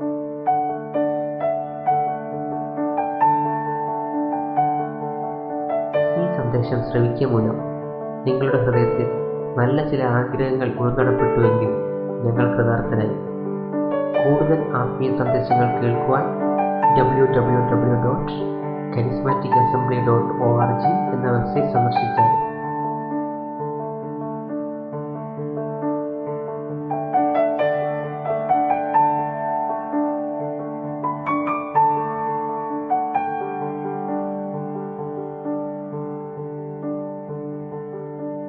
ഈ സന്ദേശം ശ്രവിക്കുക മൂലം നിങ്ങളുടെ ഹൃദയത്തിൽ നല്ല ചില ആഗ്രഹങ്ങൾ ഉൾക്കടപ്പെട്ടുവെങ്കിൽ ഞങ്ങൾ കൃതാർത്ഥരായി കൂടുതൽ ആത്മീയ സന്ദേശങ്ങൾ കേൾക്കുവാൻ W W W dot charismatic assembly dot O R G എന്ന വെബ്സൈറ്റ് സന്ദർശിച്ചാൽ